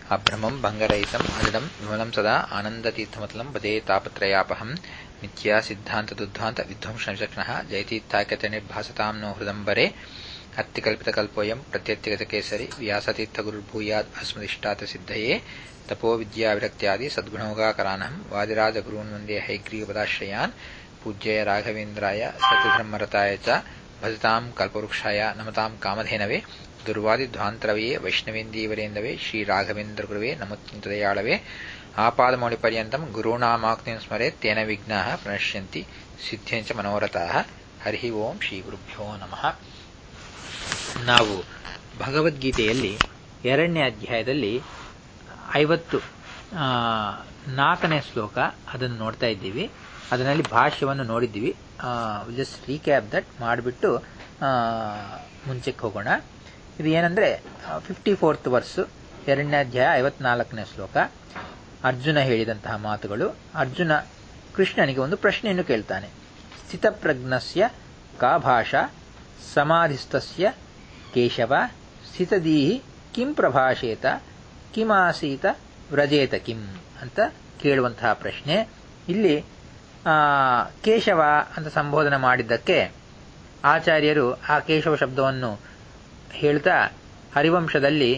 ಅಭ್ರಮಂ ಭಂಗರಹಿತಂ ಅಜಡಂ ವಿಮಲಂ ಸದಾ ಆನಂದತೀರ್ಥಮತಲಂ ಪದೇ ತಾಪತ್ರಯಾಪಹಂ ನಿತ್ಯ ಸಿದ್ಧಾಂತ ದುದ್ಧಾಂತ ವಿಧ್ವಂಸ ವಿಚಕ್ಷಣಃ ಜಯತೀರ್ಥಾಖ್ಯತೆ ನಿರ್ಭಾಸತಾಂ ನೋ ಹೃದಂಬರೆ ಅತ್ತಿಕಲ್ಪಿತಕಲ್ಪೋಯಂ ಪ್ರತ್ಯರ್ಥಿಗತಕೇಸರಿ ವ್ಯಾಸತೀರ್ಥಗುರುರ್ಭೂಯಾದ್ ಅಸ್ಮದಿಷ್ಟಾತ ಸಿದ್ಧಯೇ ತಪೋ ವಿದ್ಯಾವಿರಕ್ತ್ಯಾದಿ ಸದ್ಗುಣೋಗಾಕರಾನಹಂ ವಾದಿರಾಜಗುರೂನ್ ವಂದೇ ಹೈಗ್ರೀವಪದಾಶ್ರಯಾನ್ ಪೂಜ್ಯಯ ರಾಘವೇಂದ್ರಾಯ ಸತ್ಯಧರ್ಮರತಾಯ ಚ ಭಜತಾಂ ಕಲ್ಪವೃಕ್ಷಾಯ ನಮತಾಂ ಕಾಮಧೇನವೇ ದುರ್ವಾದಿಧ್ವಾಂತರವೇ ವೈಷ್ಣವೇಂದೀವರೇಂದವೇ ಶ್ರೀರಾಘವೇಂದ್ರಗುರುವೇ ನಮೋತ್ಯಂತದಯಾಳವೇ ಆಪಾದಮೌಳಿಪರ್ಯಂತಂ ಗುರುಣಾಮಾಕ್ತಿಂ ಸ್ಮರೆತ್ ತೇನ ವಿಘ್ನಾಃ ಪ್ರಣಶ್ಯಂತಿ ಸಿದ್ಧ್ಯಂಚ ಮನೋರಥಾಃ ಹರಿ ಓಂ ಶ್ರೀ ಗುರುಭ್ಯೋ ನಮಃ ನಾವು ಭಗವದ್ಗೀತೆಯಲ್ಲಿ ಎರಡನೇ ಅಧ್ಯಾಯದಲ್ಲಿ ಐವತ್ತು ನಾಲ್ಕನೇ ಶ್ಲೋಕ ಅದನ್ನು ನೋಡ್ತಾ ಇದ್ದೀವಿ ಅದರಲ್ಲಿ ಭಾಷ್ಯವನ್ನು ನೋಡಿದ್ದೀವಿ ಜಸ್ಟ್ ರೀಕ್ಯಾಪ್ ದಟ್ ಮಾಡಿಬಿಟ್ಟು ಮುಂಚೆಗೆ ಹೋಗೋಣ ಇದು ಏನಂದ್ರೆ ಫಿಫ್ಟಿ ಫೋರ್ತ್ ವರ್ಸು ಎರಡನೇ ಅಧ್ಯಾಯ ಐವತ್ನಾಲ್ಕನೇ ಶ್ಲೋಕ ಅರ್ಜುನ ಹೇಳಿದಂತಹ ಮಾತುಗಳು ಅರ್ಜುನ ಕೃಷ್ಣನಿಗೆ ಒಂದು ಪ್ರಶ್ನೆಯನ್ನು ಕೇಳ್ತಾನೆ ಸ್ಥಿತಪ್ರಜ್ಞಸ್ಯ ಕಾ ಭಾಷಾ ಸಮಾಧಿಸ್ಥಸ್ಯ ಕೇಶವ ಸ್ಥಿತದೀಹಿ ಕಿಂ ಪ್ರಭಾಷೇತ ಕಿಮಾಸೀತ ವ್ರಜೇತ ಕಿಂ ಅಂತ ಕೇಳುವಂತಹ ಪ್ರಶ್ನೆ ಇಲ್ಲಿ ಕೇಶವ ಅಂತ ಸಂಬೋಧನೆ ಮಾಡಿದ್ದಕ್ಕೆ ಆಚಾರ್ಯರು ಆ ಕೇಶವ ಶಬ್ದವನ್ನು ಹೇಳ್ತಾ ಹರಿವಂಶದಲ್ಲಿ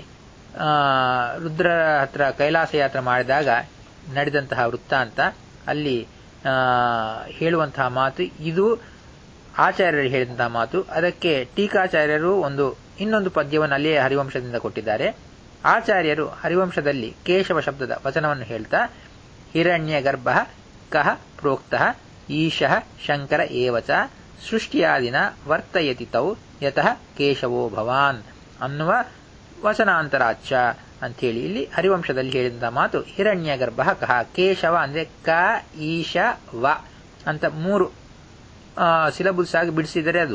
ರುದ್ರ ಹತ್ರ ಕೈಲಾಸ ಯಾತ್ರೆ ಮಾಡಿದಾಗ ನಡೆದಂತಹ ವೃತ್ತಾಂತ ಅಲ್ಲಿ ಹೇಳುವಂತಹ ಮಾತು ಇದು ಆಚಾರ್ಯರು ಹೇಳಿದಂತಹ ಮಾತು ಅದಕ್ಕೆ ಟೀಕಾಚಾರ್ಯರು ಒಂದು ಇನ್ನೊಂದು ಪದ್ಯವನ್ನು ಅಲ್ಲಿಯೇ ಹರಿವಂಶದಿಂದ ಕೊಟ್ಟಿದ್ದಾರೆ ಆಚಾರ್ಯರು ಹರಿವಂಶದಲ್ಲಿ ಕೇಶವ ಶಬ್ದದ ವಚನವನ್ನು ಹೇಳ್ತಾ ಹಿರಣ್ಯ ಗರ್ಭ ಕಹ ಪ್ರೋಕ್ತ ಈಶಃ ಶಂಕರ ಏವಚ ಸೃಷ್ಟಿಯಾದಿನ ವರ್ತಯತಿ ತೌ ಯತಃ ಕೇಶವೋ ಭವಾನ್ ಅನ್ನುವ ವಚನಾಂತರಾಚ ಅಂಥೇಳಿ ಇಲ್ಲಿ ಹರಿವಂಶದಲ್ಲಿ ಹೇಳಿದಂತಹ ಮಾತು ಹಿರಣ್ಯ ಗರ್ಭ ಕಹ ಕೇಶವ ಅಂದ್ರೆ ಕ ಈಶ ವ ಅಂತ ಮೂರು ಸಿಲಬಲ್ಸ್ ಆಗಿ ಬಿಡಿಸಿದರೆ ಅದು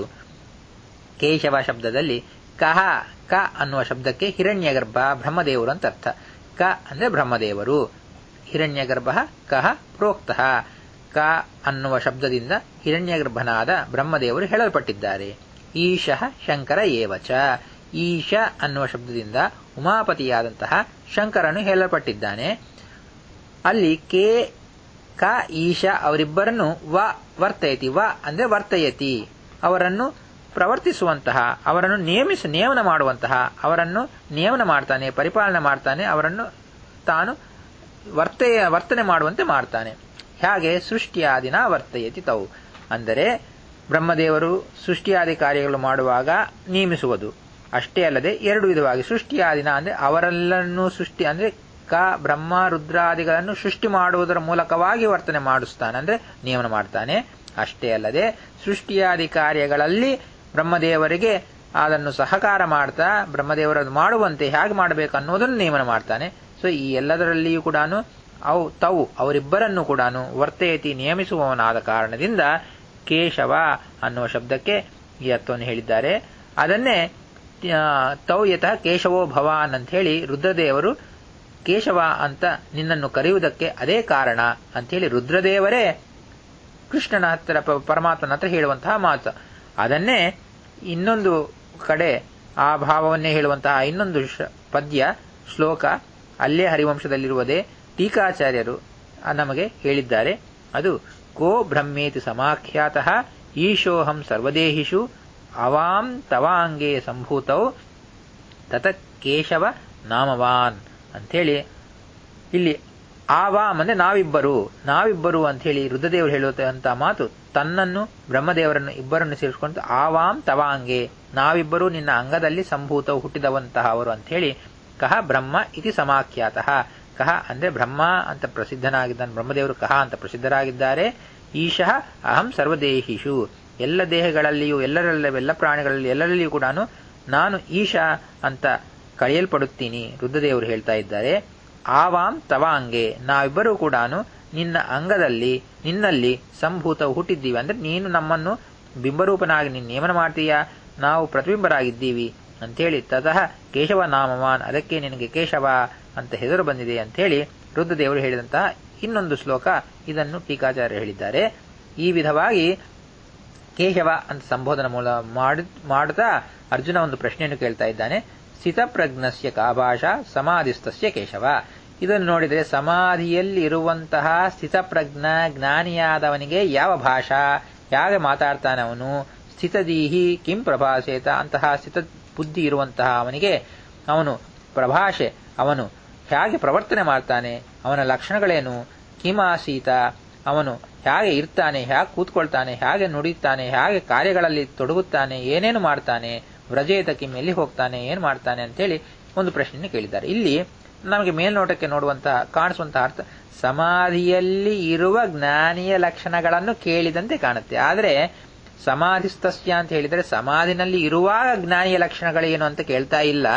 ಕೇಶವ ಶಬ್ದದಲ್ಲಿ ಕಹ ಕ ಅನ್ನುವ ಶಬ್ದಕ್ಕೆ ಹಿರಣ್ಯ ಗರ್ಭ ಬ್ರಹ್ಮದೇವರು ಅಂತ ಅರ್ಥ ಕ ಅಂದ್ರೆ ಬ್ರಹ್ಮದೇವರು ಹಿರಣ್ಯ ಗರ್ಭ ಕಹ ಪ್ರೋಕ್ತ ಕ ಅನ್ನುವ ಶಬ್ದದಿಂದ ಹಿರಣ್ಯಗರ್ಭನಾದ ಬ್ರಹ್ಮದೇವರು ಹೇಳಲ್ಪಟ್ಟಿದ್ದಾರೆ ಈಶಃ ಶಂಕರ ಏವಚ ಈಶ ಅನ್ನುವ ಶಬ್ದದಿಂದ ಉಮಾಪತಿಯಾದಂತಹ ಶಂಕರನು ಹೇಳಲ್ಪಟ್ಟಿದ್ದಾನೆ ಅಲ್ಲಿ ಕೆ ಕ ಈಶ ಅವರಿಬ್ಬರನ್ನು ವ ವರ್ತಯತಿ ವ ಅಂದ್ರೆ ವರ್ತಯತಿ ಅವರನ್ನು ಪ್ರವರ್ತಿಸುವಂತಹ ಅವರನ್ನು ನೇಮಿಸ ನೇಮನ ಮಾಡುವಂತಹ ಅವರನ್ನು ನೇಮನ ಮಾಡ್ತಾನೆ ಪರಿಪಾಲನೆ ಮಾಡ್ತಾನೆ ಅವರನ್ನು ತಾನು ವರ್ತಯ ವರ್ತನೆ ಮಾಡುವಂತೆ ಮಾಡ್ತಾನೆ ಹಾಗೆ ಸೃಷ್ಟಿಯಾದಿನ ವರ್ತಯತಿ ತವು ಅಂದರೆ ಬ್ರಹ್ಮದೇವರು ಸೃಷ್ಟಿಯಾದಿ ಕಾರ್ಯಗಳು ಮಾಡುವಾಗ ನೇಮಿಸುವುದು ಅಷ್ಟೇ ಅಲ್ಲದೆ ಎರಡು ವಿಧವಾಗಿ ಸೃಷ್ಟಿಯಾದಿನ ಅಂದ್ರೆ ಅವರೆಲ್ಲರನ್ನೂ ಸೃಷ್ಟಿ ಅಂದ್ರೆ ಕ ಬ್ರಹ್ಮ ರುದ್ರಾದಿಗಳನ್ನು ಸೃಷ್ಟಿ ಮಾಡುವುದರ ಮೂಲಕವಾಗಿ ವರ್ತನೆ ಮಾಡಿಸ್ತಾನೆ ಅಂದ್ರೆ ನಿಯಮನ ಮಾಡ್ತಾನೆ ಅಷ್ಟೇ ಅಲ್ಲದೆ ಸೃಷ್ಟಿಯಾದಿ ಕಾರ್ಯಗಳಲ್ಲಿ ಬ್ರಹ್ಮದೇವರಿಗೆ ಅದನ್ನು ಸಹಕಾರ ಮಾಡ್ತಾ ಬ್ರಹ್ಮದೇವರನ್ನು ಮಾಡುವಂತೆ ಹೇಗೆ ಮಾಡಬೇಕು ಅನ್ನೋದನ್ನು ನೇಮನ ಮಾಡ್ತಾನೆ ಸೊ ಈ ಎಲ್ಲದರಲ್ಲಿಯೂ ಕೂಡ ಅವು ತವು ಅವರಿಬ್ಬರನ್ನು ಕೂಡ ವರ್ತಯತಿ ನೇಮಿಸುವವನಾದ ಕಾರಣದಿಂದ ಕೇಶವ ಅನ್ನುವ ಶಬ್ದಕ್ಕೆ ಈ ಅರ್ಥವನ್ನು ಹೇಳಿದ್ದಾರೆ ಅದನ್ನೇ ತೌ ಯತಃ ಕೇಶವೋ ಭವಾನ್ ಅಂತ ಹೇಳಿ ರುದ್ರದೇವರು ಕೇಶವ ಅಂತ ನಿನ್ನನ್ನು ಕರೆಯುವುದಕ್ಕೆ ಅದೇ ಕಾರಣ ಅಂಥೇಳಿ ರುದ್ರದೇವರೇ ಕೃಷ್ಣನ ಹತ್ತಿರ ಪರಮಾತ್ಮನ ಹತ್ರ ಹೇಳುವಂತಹ ಮಾತು ಅದನ್ನೇ ಇನ್ನೊಂದು ಕಡೆ ಆ ಭಾವವನ್ನೇ ಹೇಳುವಂತಹ ಇನ್ನೊಂದು ಪದ್ಯ ಶ್ಲೋಕ ಅಲ್ಲೇ ಹರಿವಂಶದಲ್ಲಿರುವುದೇ ಟೀಕಾಚಾರ್ಯರು ನಮಗೆ ಹೇಳಿದ್ದಾರೆ ಅದು ಕೋ ಬ್ರಹ್ಮೇತಿ ಸಮಾಖ್ಯಾತಃ ಈಶೋಹಂ ಸರ್ವದೇಹಿಷು ಅವಾಂ ತವಾಂಗೇ ಸಂಭೂತೌ ತತ ಕೇಶವ ನಾಮವಾನ್ ಅಂಥೇಳಿ ಇಲ್ಲಿ ಆವಾಮ್ ಅಂದ್ರೆ ನಾವಿಬ್ಬರು ನಾವಿಬ್ಬರು ಅಂತ ಹೇಳಿ ರುದ್ರದೇವರು ಹೇಳುವಂತಹ ಮಾತು ತನ್ನನ್ನು ಬ್ರಹ್ಮದೇವರನ್ನು ಇಬ್ಬರನ್ನು ಸೇರಿಸಿಕೊಂಡು ಆವಾಂ ತವಾಂಗೆ ನಾವಿಬ್ಬರು ನಿನ್ನ ಅಂಗದಲ್ಲಿ ಸಂಭೂತವು ಹುಟ್ಟಿದವಂತಹ ಅವರು ಅಂತ ಹೇಳಿ ಕಹ ಬ್ರಹ್ಮ ಇತಿ ಸಮಾಖ್ಯಾತಃ ಕಹ ಅಂದ್ರೆ ಬ್ರಹ್ಮ ಅಂತ ಪ್ರಸಿದ್ಧನಾಗಿದ್ದಾನೆ ಬ್ರಹ್ಮದೇವರು ಕಹ ಅಂತ ಪ್ರಸಿದ್ಧರಾಗಿದ್ದಾರೆ ಈಶಃ ಅಹಂ ಸರ್ವದೇಹಿಷು ಎಲ್ಲ ದೇಹಗಳಲ್ಲಿಯೂ ಎಲ್ಲರಲ್ಲ ಎಲ್ಲ ಪ್ರಾಣಿಗಳಲ್ಲಿ ಎಲ್ಲರಲ್ಲಿಯೂ ಕೂಡ ನಾನು ಈಶ ಅಂತ ಕರೆಯಲ್ಪಡುತ್ತೀನಿ ರುದ್ರದೇವರು ಹೇಳ್ತಾ ಇದ್ದಾರೆ ಆವಾಂ ತವಾಂಗೆ ನಾವಿಬ್ಬರೂ ಕೂಡ ನಿನ್ನ ಅಂಗದಲ್ಲಿ ನಿನ್ನಲ್ಲಿ ಸಂಭೂತ ಹುಟ್ಟಿದ್ದೀವಿ ಅಂದ್ರೆ ನೀನು ನಮ್ಮನ್ನು ಬಿಂಬರೂಪನಾಗಿ ನೀನು ನೇಮನ ಮಾಡ್ತೀಯಾ ನಾವು ಪ್ರತಿಬಿಂಬರಾಗಿದ್ದೀವಿ ಅಂಥೇಳಿ ತತಃ ಕೇಶವ ನಾಮವಾನ್ ಅದಕ್ಕೆ ನಿನಗೆ ಕೇಶವ ಅಂತ ಹೆಸರು ಬಂದಿದೆ ಅಂಥೇಳಿ ರುದ್ರದೇವರು ಹೇಳಿದಂತಹ ಇನ್ನೊಂದು ಶ್ಲೋಕ ಇದನ್ನು ಟೀಕಾಚಾರ್ಯ ಹೇಳಿದ್ದಾರೆ ಈ ವಿಧವಾಗಿ ಕೇಶವ ಅಂತ ಸಂಬೋಧನ ಮೂಲ ಮಾಡುತ್ತಾ ಅರ್ಜುನ ಒಂದು ಪ್ರಶ್ನೆಯನ್ನು ಕೇಳ್ತಾ ಇದ್ದಾನೆ ಸ್ಥಿತಪ್ರಜ್ಞಸ್ಯ ಕಾ ಭಾಷಾ ಸಮಾಧಿಸ್ತಸ್ಯ ಕೇಶವ ಇದನ್ನು ನೋಡಿದರೆ ಸಮಾಧಿಯಲ್ಲಿ ಇರುವಂತಹ ಸ್ಥಿತಪ್ರಜ್ಞ ಜ್ಞಾನಿಯಾದವನಿಗೆ ಯಾವ ಭಾಷಾ ಹೇಗೆ ಮಾತಾಡ್ತಾನೆ ಅವನು ಸ್ಥಿತದೀಹಿ ಕಿಂ ಪ್ರಭಾಸೇತ ಅಂತಹ ಸ್ಥಿತ ಬುದ್ಧಿ ಇರುವಂತಹ ಅವನಿಗೆ ಅವನು ಪ್ರಭಾಷೆ ಅವನು ಹೇಗೆ ಪ್ರವರ್ತನೆ ಮಾಡ್ತಾನೆ ಅವನ ಲಕ್ಷಣಗಳೇನು ಕಿಮಾಸೀತ ಅವನು ಹೇಗೆ ಇರ್ತಾನೆ ಹೇಗೆ ಕೂತ್ಕೊಳ್ತಾನೆ ಹೇಗೆ ನುಡಿತಾನೆ ಹೇಗೆ ಕಾರ್ಯಗಳಲ್ಲಿ ತೊಡಗುತ್ತಾನೆ ಏನೇನು ಮಾಡ್ತಾನೆ ವ್ರಜೇತ ಕಿಮ್ ಎಲ್ಲಿ ಹೋಗ್ತಾನೆ ಏನು ಮಾಡ್ತಾನೆ ಅಂತೇಳಿ ಒಂದು ಪ್ರಶ್ನೆಯನ್ನು ಕೇಳಿದ್ದಾರೆ ಇಲ್ಲಿ ನಮಗೆ ಮೇಲ್ನೋಟಕ್ಕೆ ನೋಡುವಂತಹ ಕಾಣಿಸುವಂತಹ ಅರ್ಥ ಸಮಾಧಿಯಲ್ಲಿ ಇರುವ ಜ್ಞಾನಿಯ ಲಕ್ಷಣಗಳನ್ನು ಕೇಳಿದಂತೆ ಕಾಣುತ್ತೆ ಆದರೆ ಸಮಾಧಿಸ್ತಸ್ಯ ಅಂತ ಹೇಳಿದರೆ ಸಮಾಧಿನಲ್ಲಿ ಇರುವಾಗ ಜ್ಞಾನಿಯ ಲಕ್ಷಣಗಳೇನು ಅಂತ ಕೇಳ್ತಾ ಇಲ್ಲ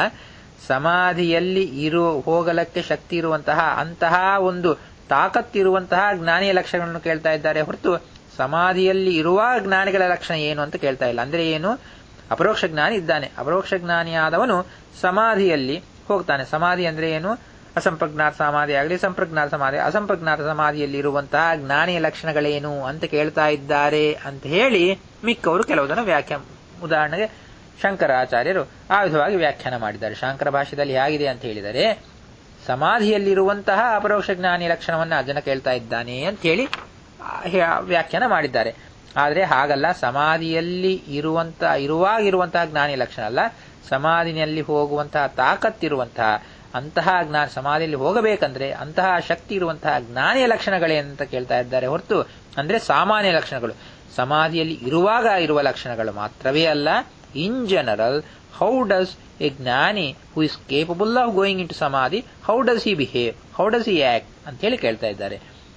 ಸಮಾಧಿಯಲ್ಲಿ ಇರು ಹೋಗಲಕ್ಕೆ ಶಕ್ತಿ ಇರುವಂತಹ ಅಂತಹ ಒಂದು ತಾಕತ್ತಿರುವಂತಹ ಜ್ಞಾನಿಯ ಲಕ್ಷಣಗಳನ್ನು ಕೇಳ್ತಾ ಇದ್ದಾರೆ ಹೊರತು ಸಮಾಧಿಯಲ್ಲಿ ಇರುವ ಜ್ಞಾನಿಗಳ ಲಕ್ಷಣ ಏನು ಅಂತ ಕೇಳ್ತಾ ಇಲ್ಲ ಅಂದ್ರೆ ಏನು ಅಪರೋಕ್ಷ ಜ್ಞಾನಿ ಇದ್ದಾನೆ ಅಪರೋಕ್ಷ ಜ್ಞಾನಿಯಾದವನು ಸಮಾಧಿಯಲ್ಲಿ ಹೋಗ್ತಾನೆ ಸಮಾಧಿ ಅಂದ್ರೆ ಏನು ಅಸಂಪ್ರಜ್ಞಾತ ಸಮಾಧಿ ಆಗಲಿ ಸಂಪ್ರಜ್ಞಾತ ಸಮಾಧಿ ಅಸಂಪ್ರಜ್ಞಾತ ಸಮಾಧಿಯಲ್ಲಿ ಇರುವಂತಹ ಜ್ಞಾನಿಯ ಲಕ್ಷಣಗಳೇನು ಅಂತ ಕೇಳ್ತಾ ಇದ್ದಾರೆ ಅಂತ ಹೇಳಿ ಮಿಕ್ಕವರು ಕೆಲವುದನ್ನು ವ್ಯಾಖ್ಯಾ ಉದಾಹರಣೆಗೆ ಶಂಕರಾಚಾರ್ಯರು ಆ ವಿಧವಾಗಿ ವ್ಯಾಖ್ಯಾನ ಮಾಡಿದ್ದಾರೆ ಶಂಕರ ಭಾಷೆಯಲ್ಲಿ ಹೇಗಿದೆ ಅಂತ ಹೇಳಿದರೆ ಸಮಾಧಿಯಲ್ಲಿರುವಂತಹ ಅಪರೋಕ್ಷ ಜ್ಞಾನಿ ಲಕ್ಷಣವನ್ನು ಅರ್ಜುನ ಕೇಳ್ತಾ ಇದ್ದಾನೆ ಅಂತ ಹೇಳಿ ವ್ಯಾಖ್ಯಾನ ಮಾಡಿದ್ದಾರೆ ಆದರೆ ಹಾಗಲ್ಲ ಸಮಾಧಿಯಲ್ಲಿ ಇರುವಂತ ಇರುವಾಗ ಇರುವಂತಹ ಜ್ಞಾನಿ ಲಕ್ಷಣ ಅಲ್ಲ ಸಮಾಧಿನಲ್ಲಿ ಹೋಗುವಂತಹ ತಾಕತ್ತಿರುವಂತಹ ಅಂತಹ ಜ್ಞಾನ ಸಮಾಧಿಯಲ್ಲಿ ಹೋಗಬೇಕಂದ್ರೆ ಅಂತಹ ಶಕ್ತಿ ಇರುವಂತಹ ಜ್ಞಾನಿಯ ಲಕ್ಷಣಗಳೇನಂತ ಕೇಳ್ತಾ ಇದ್ದಾರೆ ಹೊರತು ಅಂದ್ರೆ ಸಾಮಾನ್ಯ ಲಕ್ಷಣಗಳು ಸಮಾಧಿಯಲ್ಲಿ ಇರುವಾಗ ಇರುವ ಲಕ್ಷಣಗಳು ಮಾತ್ರವೇ ಅಲ್ಲ in general how does a jnani who is capable of going into samadhi how does he behave how does he act ಅಂತ ಹೇಳಿ ಕೇಳ್ತಾ ಇದ್ದಾರೆ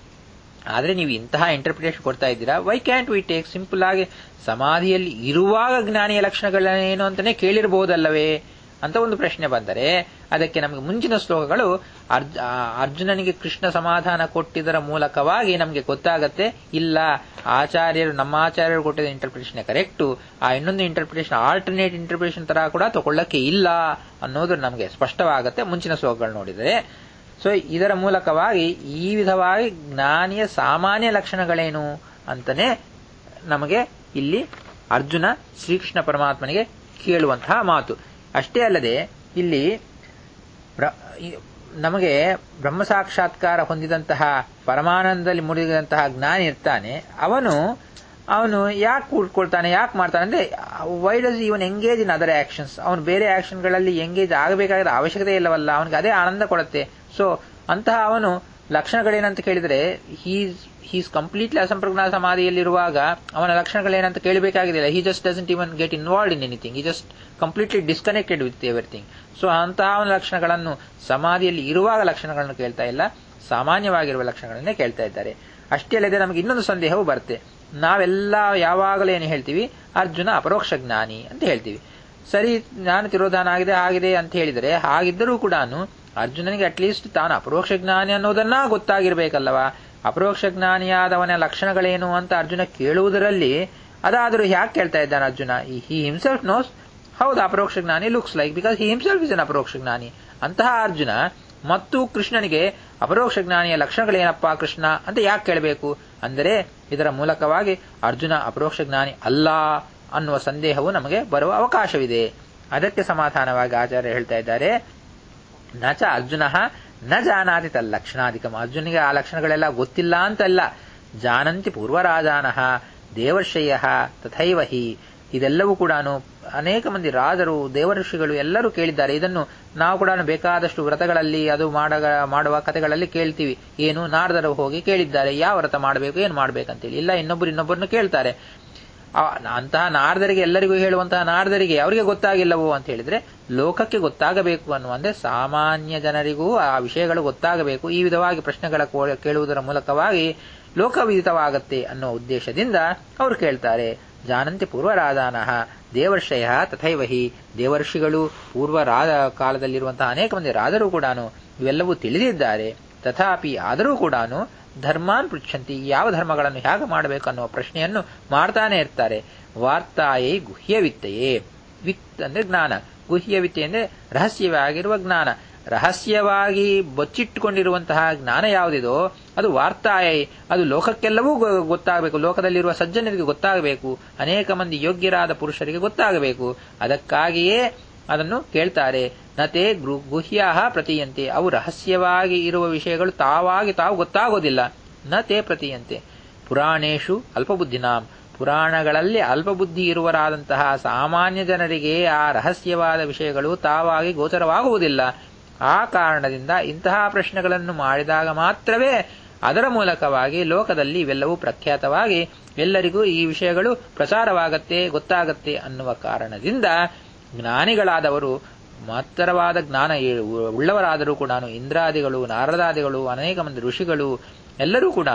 ಆದ್ರೆ ನೀವು ಇಂತಹ ಇಂಟರ್ಪ್ರಿಟೇಷನ್ ಕೊಡ್ತಾ ಇದ್ದೀರಾ why can't we take simple ಆಗಿ ಸಮಾಧಿಯಲ್ಲಿ ಇರುವಾಗ ಜ್ಞಾನಿಯ ಲಕ್ಷಣಗಳೇನು ಅಂತಾನೆ ಕೇಳಿರಬಹುದಲ್ಲವೇ ಅಂತ ಒಂದು ಪ್ರಶ್ನೆ ಬಂದರೆ ಅದಕ್ಕೆ ನಮಗೆ ಮುಂಚಿನ ಶ್ಲೋಕಗಳು ಅರ್ಜ ಅರ್ಜುನನಿಗೆ ಕೃಷ್ಣ ಸಮಾಧಾನ ಕೊಟ್ಟಿದ್ದರ ಮೂಲಕವಾಗಿ ನಮಗೆ ಗೊತ್ತಾಗತ್ತೆ ಇಲ್ಲ ಆಚಾರ್ಯರು ನಮ್ಮ ಆಚಾರ್ಯರು ಕೊಟ್ಟಿದ್ದ ಇಂಟರ್ಪ್ರಿಟೇಷನ್ ಕರೆಕ್ಟು ಆ ಇನ್ನೊಂದು ಇಂಟರ್ಪ್ರಿಟೇಷನ್ ಆಲ್ಟರ್ನೇಟ್ ಇಂಟರ್ಪ್ರಿಟೇಷನ್ ತರ ಕೂಡ ತಗೊಳ್ಳಕ್ಕೆ ಇಲ್ಲ ಅನ್ನೋದು ನಮಗೆ ಸ್ಪಷ್ಟವಾಗತ್ತೆ ಮುಂಚಿನ ಶ್ಲೋಕಗಳು ನೋಡಿದರೆ ಸೊ ಇದರ ಮೂಲಕವಾಗಿ ಈ ವಿಧವಾಗಿ ಜ್ಞಾನಿಯ ಸಾಮಾನ್ಯ ಲಕ್ಷಣಗಳೇನು ಅಂತಾನೆ ನಮಗೆ ಇಲ್ಲಿ ಅರ್ಜುನ ಶ್ರೀಕೃಷ್ಣ ಪರಮಾತ್ಮನಿಗೆ ಕೇಳುವಂತಹ ಮಾತು ಅಷ್ಟೇ ಅಲ್ಲದೆ ಇಲ್ಲಿ ನಮಗೆ ಬ್ರಹ್ಮ ಸಾಕ್ಷಾತ್ಕಾರ ಹೊಂದಿದಂತಹ ಪರಮಾನಂದದಲ್ಲಿ ಮುಡಿದಂತಹ ಜ್ಞಾನಿ ಇರ್ತಾನೆ ಅವನು ಅವನು ಯಾಕೆ ಕೂಡ್ಕೊಳ್ತಾನೆ ಯಾಕೆ ಮಾಡ್ತಾನೆ ಅಂದ್ರೆ why does even engage in other actions ಅವನು ಬೇರೆ ಆಕ್ಷನ್ಗಳಲ್ಲಿ ಎಂಗೇಜ್ ಆಗಬೇಕಾದ ಅವಶ್ಯಕತೆ ಇಲ್ಲವಲ್ಲ ಅವನಿಗೆ ಅದೇ ಆನಂದ ಕೊಡುತ್ತೆ ಸೊ ಅಂತಹ ಅವನು ಲಕ್ಷಣಗಳೇನಂತ ಕೇಳಿದರೆ ಹೀಸ್ ಹೀಸ್ ಕಂಪ್ಲೀಟ್ಲಿ ಅಸಂಪ್ರಜ್ಞಾತ ಸಮಾಧಿಯಲ್ಲಿರುವಾಗ ಅವನ ಲಕ್ಷಣಗಳೇನಂತ ಕೇಳಬೇಕಾಗಿಲ್ಲ he just doesn't even get involved in anything he just completely disconnected with everything so ಅಂತಹ ಅವನ ಲಕ್ಷಣಗಳನ್ನು ಸಮಾಧಿಯಲ್ಲಿ ಇರುವಾಗ ಲಕ್ಷಣಗಳನ್ನು ಕೇಳ್ತಾ ಇಲ್ಲ ಸಾಮಾನ್ಯವಾಗಿರುವ ಲಕ್ಷಣಗಳನ್ನೇ ಕೇಳ್ತಾ ಇದ್ದಾರೆ ಅಷ್ಟೇ ಅಲ್ಲದೆ ನಮಗೆ ಇನ್ನೊಂದು ಸಂದೇಹವು ಬರುತ್ತೆ ನಾವೆಲ್ಲ ಯಾವಾಗಲೂ ಏನು ಹೇಳ್ತೀವಿ ಅರ್ಜುನ ಅಪರೋಕ್ಷ ಜ್ಞಾನಿ ಅಂತ ಹೇಳ್ತೀವಿ ಸರಿ ಜ್ಞಾನ ತಿರೋಧಾನ ಆಗಿದೆ ಆಗಿದೆ ಅಂತ ಹೇಳಿದರೆ ಹಾಗಿದ್ದರೂ ಕೂಡ ಅರ್ಜುನನಿಗೆ ಅಟ್ಲೀಸ್ಟ್ ತಾನು ಅಪರೋಕ್ಷ ಜ್ಞಾನಿ ಅನ್ನೋದನ್ನ ಗೊತ್ತಾಗಿರ್ಬೇಕಲ್ಲವಾ ಅಪರೋಕ್ಷ ಜ್ಞಾನಿಯಾದವನ ಲಕ್ಷಣಗಳೇನು ಅಂತ ಅರ್ಜುನ ಕೇಳುವುದರಲ್ಲಿ ಅದಾದರೂ ಯಾಕೆ ಕೇಳ್ತಾ ಇದ್ದಾನೆ ಅರ್ಜುನ ಹಿ ಹಿಮ್ಸೆಲ್ಫ್ ನೋಸ್ ಹೌದು ಅಪರೋಕ್ಷ ಜ್ಞಾನಿ looks like because he himself is an aparoksha jnani ಅಂತಹ ಅರ್ಜುನ ಮತ್ತು ಕೃಷ್ಣನಿಗೆ ಅಪರೋಕ್ಷ ಜ್ಞಾನಿಯ ಲಕ್ಷಣಗಳೇನಪ್ಪಾ ಕೃಷ್ಣ ಅಂತ ಯಾಕೆ ಕೇಳಬೇಕು ಅಂದರೆ ಇದರ ಮೂಲಕವಾಗಿ ಅರ್ಜುನ ಅಪರೋಕ್ಷ ಜ್ಞಾನಿ ಅಲ್ಲ ಅನ್ನುವ ಸಂದೇಹವು ನಮಗೆ ಬರುವ ಅವಕಾಶವಿದೆ ಅದಕ್ಕೆ ಸಮಾಧಾನವಾಗಿ ಆಚಾರ್ಯ ಹೇಳ್ತಾ ಇದ್ದಾರೆ ನಚ ಅರ್ಜುನ ನ ಜಾನಾತಿ ತಲ್ಲಕ್ಷಣಾಧಿಕಂ ಅರ್ಜುನಿಗೆ ಆ ಲಕ್ಷಣಗಳೆಲ್ಲ ಗೊತ್ತಿಲ್ಲ ಅಂತಲ್ಲ ಜಾನಂತಿ ಪೂರ್ವರಾಜಾನಃ ದೇವರ್ಷಯ ತಥೈವ ಹಿ ಇದೆಲ್ಲವೂ ಕೂಡ ಅನೇಕ ಮಂದಿ ರಾಜರು ದೇವಋಷಿಗಳು ಎಲ್ಲರೂ ಕೇಳಿದ್ದಾರೆ ಇದನ್ನು ನಾವು ಕೂಡ ಬೇಕಾದಷ್ಟು ವ್ರತಗಳಲ್ಲಿ ಅದು ಮಾಡ ಮಾಡುವ ಕಥೆಗಳಲ್ಲಿ ಕೇಳ್ತೀವಿ ಏನು ನಾರದರು ಹೋಗಿ ಕೇಳಿದ್ದಾರೆ ಯಾವ ವ್ರತ ಮಾಡಬೇಕು ಏನು ಮಾಡಬೇಕಂತೇಳಿ ಇಲ್ಲ ಇನ್ನೊಬ್ಬರು ಇನ್ನೊಬ್ಬರನ್ನು ಕೇಳ್ತಾರೆ ಅಂತಹ ನಾರದರಿಗೆ ಎಲ್ಲರಿಗೂ ಹೇಳುವಂತಹ ನಾರದರಿಗೆ ಅವರಿಗೆ ಗೊತ್ತಾಗಿಲ್ಲವೋ ಅಂತ ಹೇಳಿದ್ರೆ ಲೋಕಕ್ಕೆ ಗೊತ್ತಾಗಬೇಕು ಅನ್ನುವ ಅಂದ್ರೆ ಸಾಮಾನ್ಯ ಜನರಿಗೂ ಆ ವಿಷಯಗಳು ಗೊತ್ತಾಗಬೇಕು ಈ ವಿಧವಾಗಿ ಪ್ರಶ್ನೆಗಳ ಕೇಳುವುದರ ಮೂಲಕವಾಗಿ ಲೋಕವಿದಿತವಾಗತ್ತೆ ಅನ್ನೋ ಉದ್ದೇಶದಿಂದ ಅವರು ಕೇಳ್ತಾರೆ ಜಾನಂತಿ ಪೂರ್ವರಾಧಾನಃ ದೇವರ್ಷಯ ತಥೈವಹಿ ದೇವರ್ಷಿಗಳು ಪೂರ್ವ ರಾಜ ಕಾಲದಲ್ಲಿರುವಂತಹ ಅನೇಕ ಮಂದಿ ರಾಜರು ಕೂಡ ಇವೆಲ್ಲವೂ ತಿಳಿದಿದ್ದಾರೆ ತಥಾಪಿ ಆದರೂ ಕೂಡ ಧರ್ಮಾನ್ ಪೃಚ್ಛಂತಿ ಯಾವ ಧರ್ಮಗಳನ್ನು ಹೇಗೆ ಮಾಡಬೇಕು ಅನ್ನುವ ಪ್ರಶ್ನೆಯನ್ನು ಮಾಡ್ತಾನೆ ಇರ್ತಾರೆ ವಾರ್ತಾಯೇ ಗುಹ್ಯವಿತ್ತೆಯೇ ವಿತ್ ಅಂದ್ರೆ ಜ್ಞಾನ ಗುಹ್ಯವಿತ್ತೆ ಅಂದ್ರೆ ರಹಸ್ಯವಾಗಿರುವ ಜ್ಞಾನ ರಹಸ್ಯವಾಗಿ ಬಚ್ಚಿಟ್ಟುಕೊಂಡಿರುವಂತಹ ಜ್ಞಾನ ಯಾವುದಿದೋ ಅದು ವಾರ್ತಾಯ ಅದು ಲೋಕಕ್ಕೆಲ್ಲವೂ ಗೊತ್ತಾಗಬೇಕು ಲೋಕದಲ್ಲಿರುವ ಸಜ್ಜನರಿಗೆ ಗೊತ್ತಾಗಬೇಕು ಅನೇಕ ಮಂದಿ ಯೋಗ್ಯರಾದ ಪುರುಷರಿಗೆ ಗೊತ್ತಾಗಬೇಕು ಅದಕ್ಕಾಗಿಯೇ ಅದನ್ನು ಕೇಳ್ತಾರೆ ನತೆ ಗುಹ್ಯಾಹ ಪ್ರತೀಯಂತೆ ಅವು ರಹಸ್ಯವಾಗಿ ಇರುವ ವಿಷಯಗಳು ತಾವಾಗಿ ತಾವು ಗೊತ್ತಾಗೋದಿಲ್ಲ ನತೆ ಪ್ರತೀಯಂತೆ ಪುರಾಣೇಶು ಅಲ್ಪಬುದ್ಧಿನಾಂ ಪುರಾಣಗಳಲ್ಲಿ ಅಲ್ಪಬುದ್ಧಿ ಇರುವರಾದಂತಹ ಸಾಮಾನ್ಯ ಜನರಿಗೆ ಆ ರಹಸ್ಯವಾದ ವಿಷಯಗಳು ತಾವಾಗಿ ಗೋಚರವಾಗುವುದಿಲ್ಲ ಆ ಕಾರಣದಿಂದ ಇಂತಹ ಪ್ರಶ್ನೆಗಳನ್ನು ಮಾಡಿದಾಗ ಮಾತ್ರವೇ ಅದರ ಮೂಲಕವಾಗಿ ಲೋಕದಲ್ಲಿ ಇವೆಲ್ಲವೂ ಪ್ರಖ್ಯಾತವಾಗಿ ಎಲ್ಲರಿಗೂ ಈ ವಿಷಯಗಳು ಪ್ರಚಾರವಾಗತ್ತೆ ಗೊತ್ತಾಗತ್ತೆ ಅನ್ನುವ ಕಾರಣದಿಂದ ಜ್ಞಾನಿಗಳಾದವರು ಮಹತ್ತರವಾದ ಜ್ಞಾನ ಉಳ್ಳವರಾದರೂ ಕೂಡ ಇಂದ್ರಾದಿಗಳು ನಾರದಾದಿಗಳು ಅನೇಕ ಮಂದಿ ಋಷಿಗಳು ಎಲ್ಲರೂ ಕೂಡ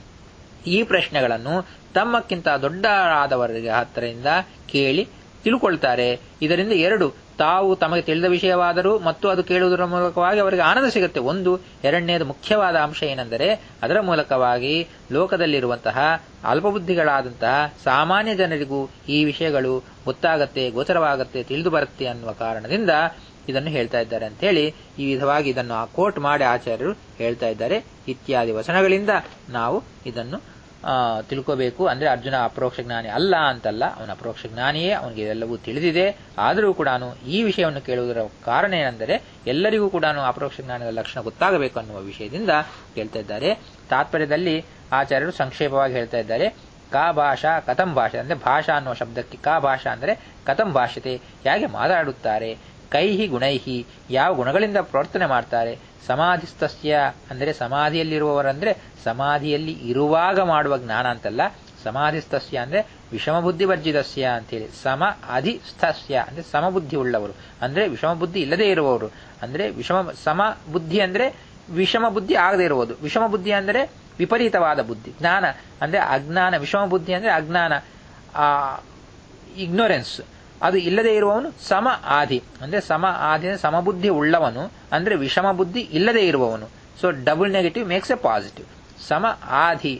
ಈ ಪ್ರಶ್ನೆಗಳನ್ನು ತಮ್ಮಕ್ಕಿಂತ ದೊಡ್ಡರಾದವರಿಗೆ ಹತ್ತಿರದಿಂದ ಕೇಳಿ ತಿಳ್ಕೊಳ್ತಾರೆ ಇದರಿಂದ ಎರಡು ತಾವು ತಮಗೆ ತಿಳಿದ ವಿಷಯವಾದರೂ ಮತ್ತು ಅದು ಕೇಳುವುದರ ಮೂಲಕವಾಗಿ ಅವರಿಗೆ ಆನಂದ ಸಿಗುತ್ತೆ ಒಂದು ಎರಡನೇದು ಮುಖ್ಯವಾದ ಅಂಶ ಏನೆಂದರೆ ಅದರ ಮೂಲಕವಾಗಿ ಲೋಕದಲ್ಲಿರುವಂತಹ ಅಲ್ಪಬುದ್ಧಿಗಳಾದಂತಹ ಸಾಮಾನ್ಯ ಜನರಿಗೂ ಈ ವಿಷಯಗಳು ಗೊತ್ತಾಗತ್ತೆ ಗೋಚರವಾಗತ್ತೆ ತಿಳಿದು ಬರುತ್ತೆ ಅನ್ನುವ ಕಾರಣದಿಂದ ಇದನ್ನು ಹೇಳ್ತಾ ಇದ್ದಾರೆ ಅಂತ ಹೇಳಿ ಈ ವಿಧವಾಗಿ ಇದನ್ನು ಕೋಟ್ ಮಾಡಿ ಆಚಾರ್ಯರು ಹೇಳ್ತಾ ಇದ್ದಾರೆ ಇತ್ಯಾದಿ ವಚನಗಳಿಂದ ನಾವು ಇದನ್ನು ತಿಳ್ಕೋಬೇಕು ಅಂದ್ರೆ ಅರ್ಜುನ ಅಪರೋಕ್ಷ ಜ್ಞಾನಿ ಅಲ್ಲ ಅಂತಲ್ಲ ಅವನ ಅಪರೋಕ್ಷ ಜ್ಞಾನಿಯೇ ಅವನಿಗೆ ಎಲ್ಲವೂ ತಿಳಿದಿದೆ ಆದರೂ ಕೂಡ ಈ ವಿಷಯವನ್ನು ಕೇಳುವುದರ ಕಾರಣ ಏನೆಂದರೆ ಎಲ್ಲರಿಗೂ ಕೂಡ ಅಪರೋಕ್ಷ ಜ್ಞಾನದ ಲಕ್ಷಣ ಗೊತ್ತಾಗಬೇಕು ಅನ್ನುವ ವಿಷಯದಿಂದ ಹೇಳ್ತಾ ಇದ್ದಾರೆ ತಾತ್ಪರ್ಯದಲ್ಲಿ ಆಚಾರ್ಯರು ಸಂಕ್ಷೇಪವಾಗಿ ಹೇಳ್ತಾ ಇದ್ದಾರೆ ಕಾ ಭಾಷಾ ಕಥಂ ಭಾಷೆ ಅಂದ್ರೆ ಭಾಷಾ ಅನ್ನುವ ಶಬ್ದಕ್ಕೆ ಕಾ ಭಾಷಾ ಅಂದ್ರೆ ಕಥಂ ಭಾಷತೆ ಹೇಗೆ ಮಾತಾಡುತ್ತಾರೆ ಕೈಹಿ ಗುಣೈಹಿ ಯಾವ ಗುಣಗಳಿಂದ ಪ್ರವರ್ತನೆ ಮಾಡ್ತಾರೆ ಸಮಾಧಿಸ್ತಸ್ಯ ಅಂದರೆ ಸಮಾಧಿಯಲ್ಲಿರುವವರಂದ್ರೆ ಸಮಾಧಿಯಲ್ಲಿ ಇರುವಾಗ ಮಾಡುವ ಜ್ಞಾನ ಅಂತಲ್ಲ ಸಮಾಧಿಸ್ತಸ್ಯ ಅಂದ್ರೆ ವಿಷಮ ಬುದ್ಧಿ ವರ್ಜಿತಸ್ಯ ಅಂತೇಳಿ ಸಮ ಅಧಿಸ್ಥಸ್ಯ ಅಂದ್ರೆ ಸಮಬುದ್ಧಿ ಉಳ್ಳವರು ಅಂದ್ರೆ ವಿಷಮ ಬುದ್ಧಿ ಇಲ್ಲದೆ ಇರುವವರು ಅಂದ್ರೆ ವಿಷಮ ಸಮ ಬುದ್ಧಿ ಅಂದ್ರೆ ವಿಷಮ ಬುದ್ಧಿ ಆಗದೆ ಇರುವುದು ವಿಷಮ ಬುದ್ಧಿ ಅಂದರೆ ವಿಪರೀತವಾದ ಬುದ್ಧಿ ಜ್ಞಾನ ಅಂದ್ರೆ ಅಜ್ಞಾನ ವಿಷಮ ಬುದ್ಧಿ ಅಂದ್ರೆ ಅಜ್ಞಾನ ಆ ಇಗ್ನೋರೆನ್ಸ್ ಅದು ಇಲ್ಲದೆ ಇರುವವನು ಸಮ ಆದಿ ಅಂದ್ರೆ ಸಮ ಆದಿ ಸಮಬುದ್ಧಿ ಉಳ್ಳವನು ಅಂದ್ರೆ ವಿಷಮ ಬುದ್ಧಿ ಇಲ್ಲದೆ ಇರುವವನು so double negative makes a positive ಸಮ ಆಧಿ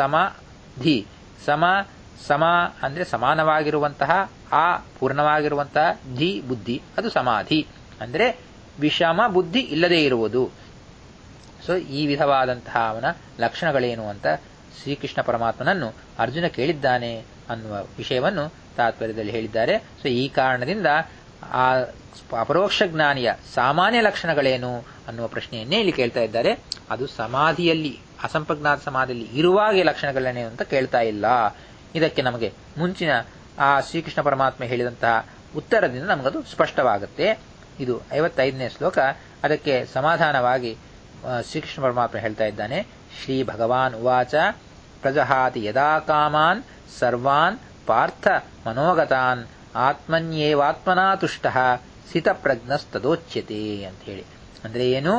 ಸಮಾಧಿ ಸಮ ಸಮ ಅಂದ್ರೆ ಸಮಾನವಾಗಿರುವಂತಹ ಆ ಪೂರ್ಣವಾಗಿರುವಂತಹ ಧಿ ಬುದ್ಧಿ ಅದು ಸಮಾಧಿ ಅಂದ್ರೆ ವಿಷಮ ಬುದ್ಧಿ ಇಲ್ಲದೆ ಇರುವುದು ಸೊ ಈ ವಿಧವಾದಂತಹ ಅವನ ಲಕ್ಷಣಗಳೇನು ಅಂತ ಶ್ರೀಕೃಷ್ಣ ಪರಮಾತ್ಮನನ್ನು ಅರ್ಜುನ ಕೇಳಿದ್ದಾನೆ ಅನ್ನುವ ವಿಷಯವನ್ನು ತಾತ್ಪರ್ಯದಲ್ಲಿ ಹೇಳಿದ್ದಾರೆ ಸೊ ಈ ಕಾರಣದಿಂದ ಆ ಅಪರೋಕ್ಷ ಜ್ಞಾನಿಯ ಸಾಮಾನ್ಯ ಲಕ್ಷಣಗಳೇನು ಅನ್ನುವ ಪ್ರಶ್ನೆಯನ್ನೇ ಇಲ್ಲಿ ಕೇಳ್ತಾ ಇದ್ದಾರೆ ಅದು ಸಮಾಧಿಯಲ್ಲಿ ಅಸಂಪ್ರಜ್ಞಾತ ಸಮಾಧಿಯಲ್ಲಿ ಇರುವಾಗೆ ಲಕ್ಷಣಗಳೇನು ಅಂತ ಕೇಳ್ತಾ ಇಲ್ಲ ಇದಕ್ಕೆ ನಮಗೆ ಮುಂಚಿನ ಆ ಶ್ರೀಕೃಷ್ಣ ಪರಮಾತ್ಮ ಹೇಳಿದಂತಹ ಉತ್ತರದಿಂದ ನಮಗದು ಸ್ಪಷ್ಟವಾಗುತ್ತೆ ಇದು ಐವತ್ತೈದನೇ ಶ್ಲೋಕ ಅದಕ್ಕೆ ಸಮಾಧಾನವಾಗಿ ಶ್ರೀಕೃಷ್ಣ ಪರಮಾತ್ಮ ಹೇಳ್ತಾ ಇದ್ದಾನೆ ಶ್ರೀ ಭಗವಾನ್ ಉವಾಚ ಪ್ರಜಹಾತಿ ಯದಾ ಕಾಮಾನ್ ಸರ್ವಾನ್ ಪಾರ್ಥ ಮನೋಗತಾನ್ ಆತ್ಮನ್ಯೇವಾತ್ಮನಾ ತುಷ್ಟ ಸ್ಥಿತಪ್ರಜ್ಞಸ್ತದೋಚ್ಯತೆ ಅಂತ ಹೇಳಿ ಅಂದ್ರೆ ಏನು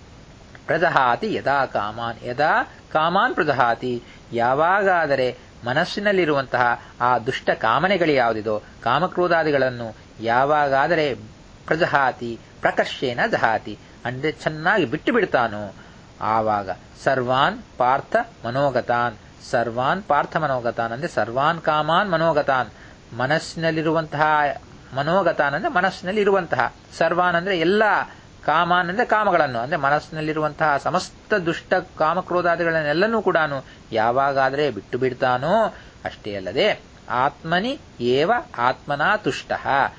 ಪ್ರಜಹಾತಿ ಯದಾ ಕಾಮಾನ್ ಯದಾ ಕಾಮಾನ್ ಪ್ರಜಹಾತಿ ಯಾವಾಗಾದರೆ ಮನಸ್ಸಿನಲ್ಲಿರುವಂತಹ ಆ ದುಷ್ಟ ಕಾಮನೆಗಳು ಯಾವುದಿದೋ ಕಾಮಕ್ರೋಧಾದಿಗಳನ್ನು ಯಾವಾಗಾದರೆ ಪ್ರಜಹಾತಿ ಪ್ರಕರ್ಷೇನ ಜಹಾತಿ ಅಂದ್ರೆ ಚೆನ್ನಾಗಿ ಬಿಟ್ಟು ಬಿಡ್ತಾನೋ ಆವಾಗ ಸರ್ವಾನ್ ಪಾರ್ಥ ಮನೋಗತಾನ್ ಸರ್ವಾನ್ ಪಾರ್ಥ ಮನೋಗತಾನ್ ಅಂದ್ರೆ ಸರ್ವಾನ್ ಕಾಮಾನ್ ಮನೋಗತಾನ್ ಮನಸ್ಸಿನಲ್ಲಿರುವಂತಹ ಮನೋಗತಾನ್ ಅಂದ್ರೆ ಮನಸ್ಸಿನಲ್ಲಿ ಇರುವಂತಹ ಸರ್ವಾನ್ ಅಂದ್ರೆ ಎಲ್ಲ ಕಾಮಾನ್ ಅಂದ್ರೆ ಕಾಮಗಳನ್ನು ಅಂದ್ರೆ ಮನಸ್ಸಿನಲ್ಲಿರುವಂತಹ ಸಮಸ್ತ ದುಷ್ಟ ಕಾಮಕ್ರೋಧಾದಿಗಳನ್ನೆಲ್ಲನೂ ಕೂಡ ಯಾವಾಗಾದರೆ ಬಿಟ್ಟು ಬಿಡ್ತಾನೋ ಅಷ್ಟೇ ಅಲ್ಲದೆ ಆತ್ಮನಿ ಏವ ಆತ್ಮನಾ ತುಷ್ಟ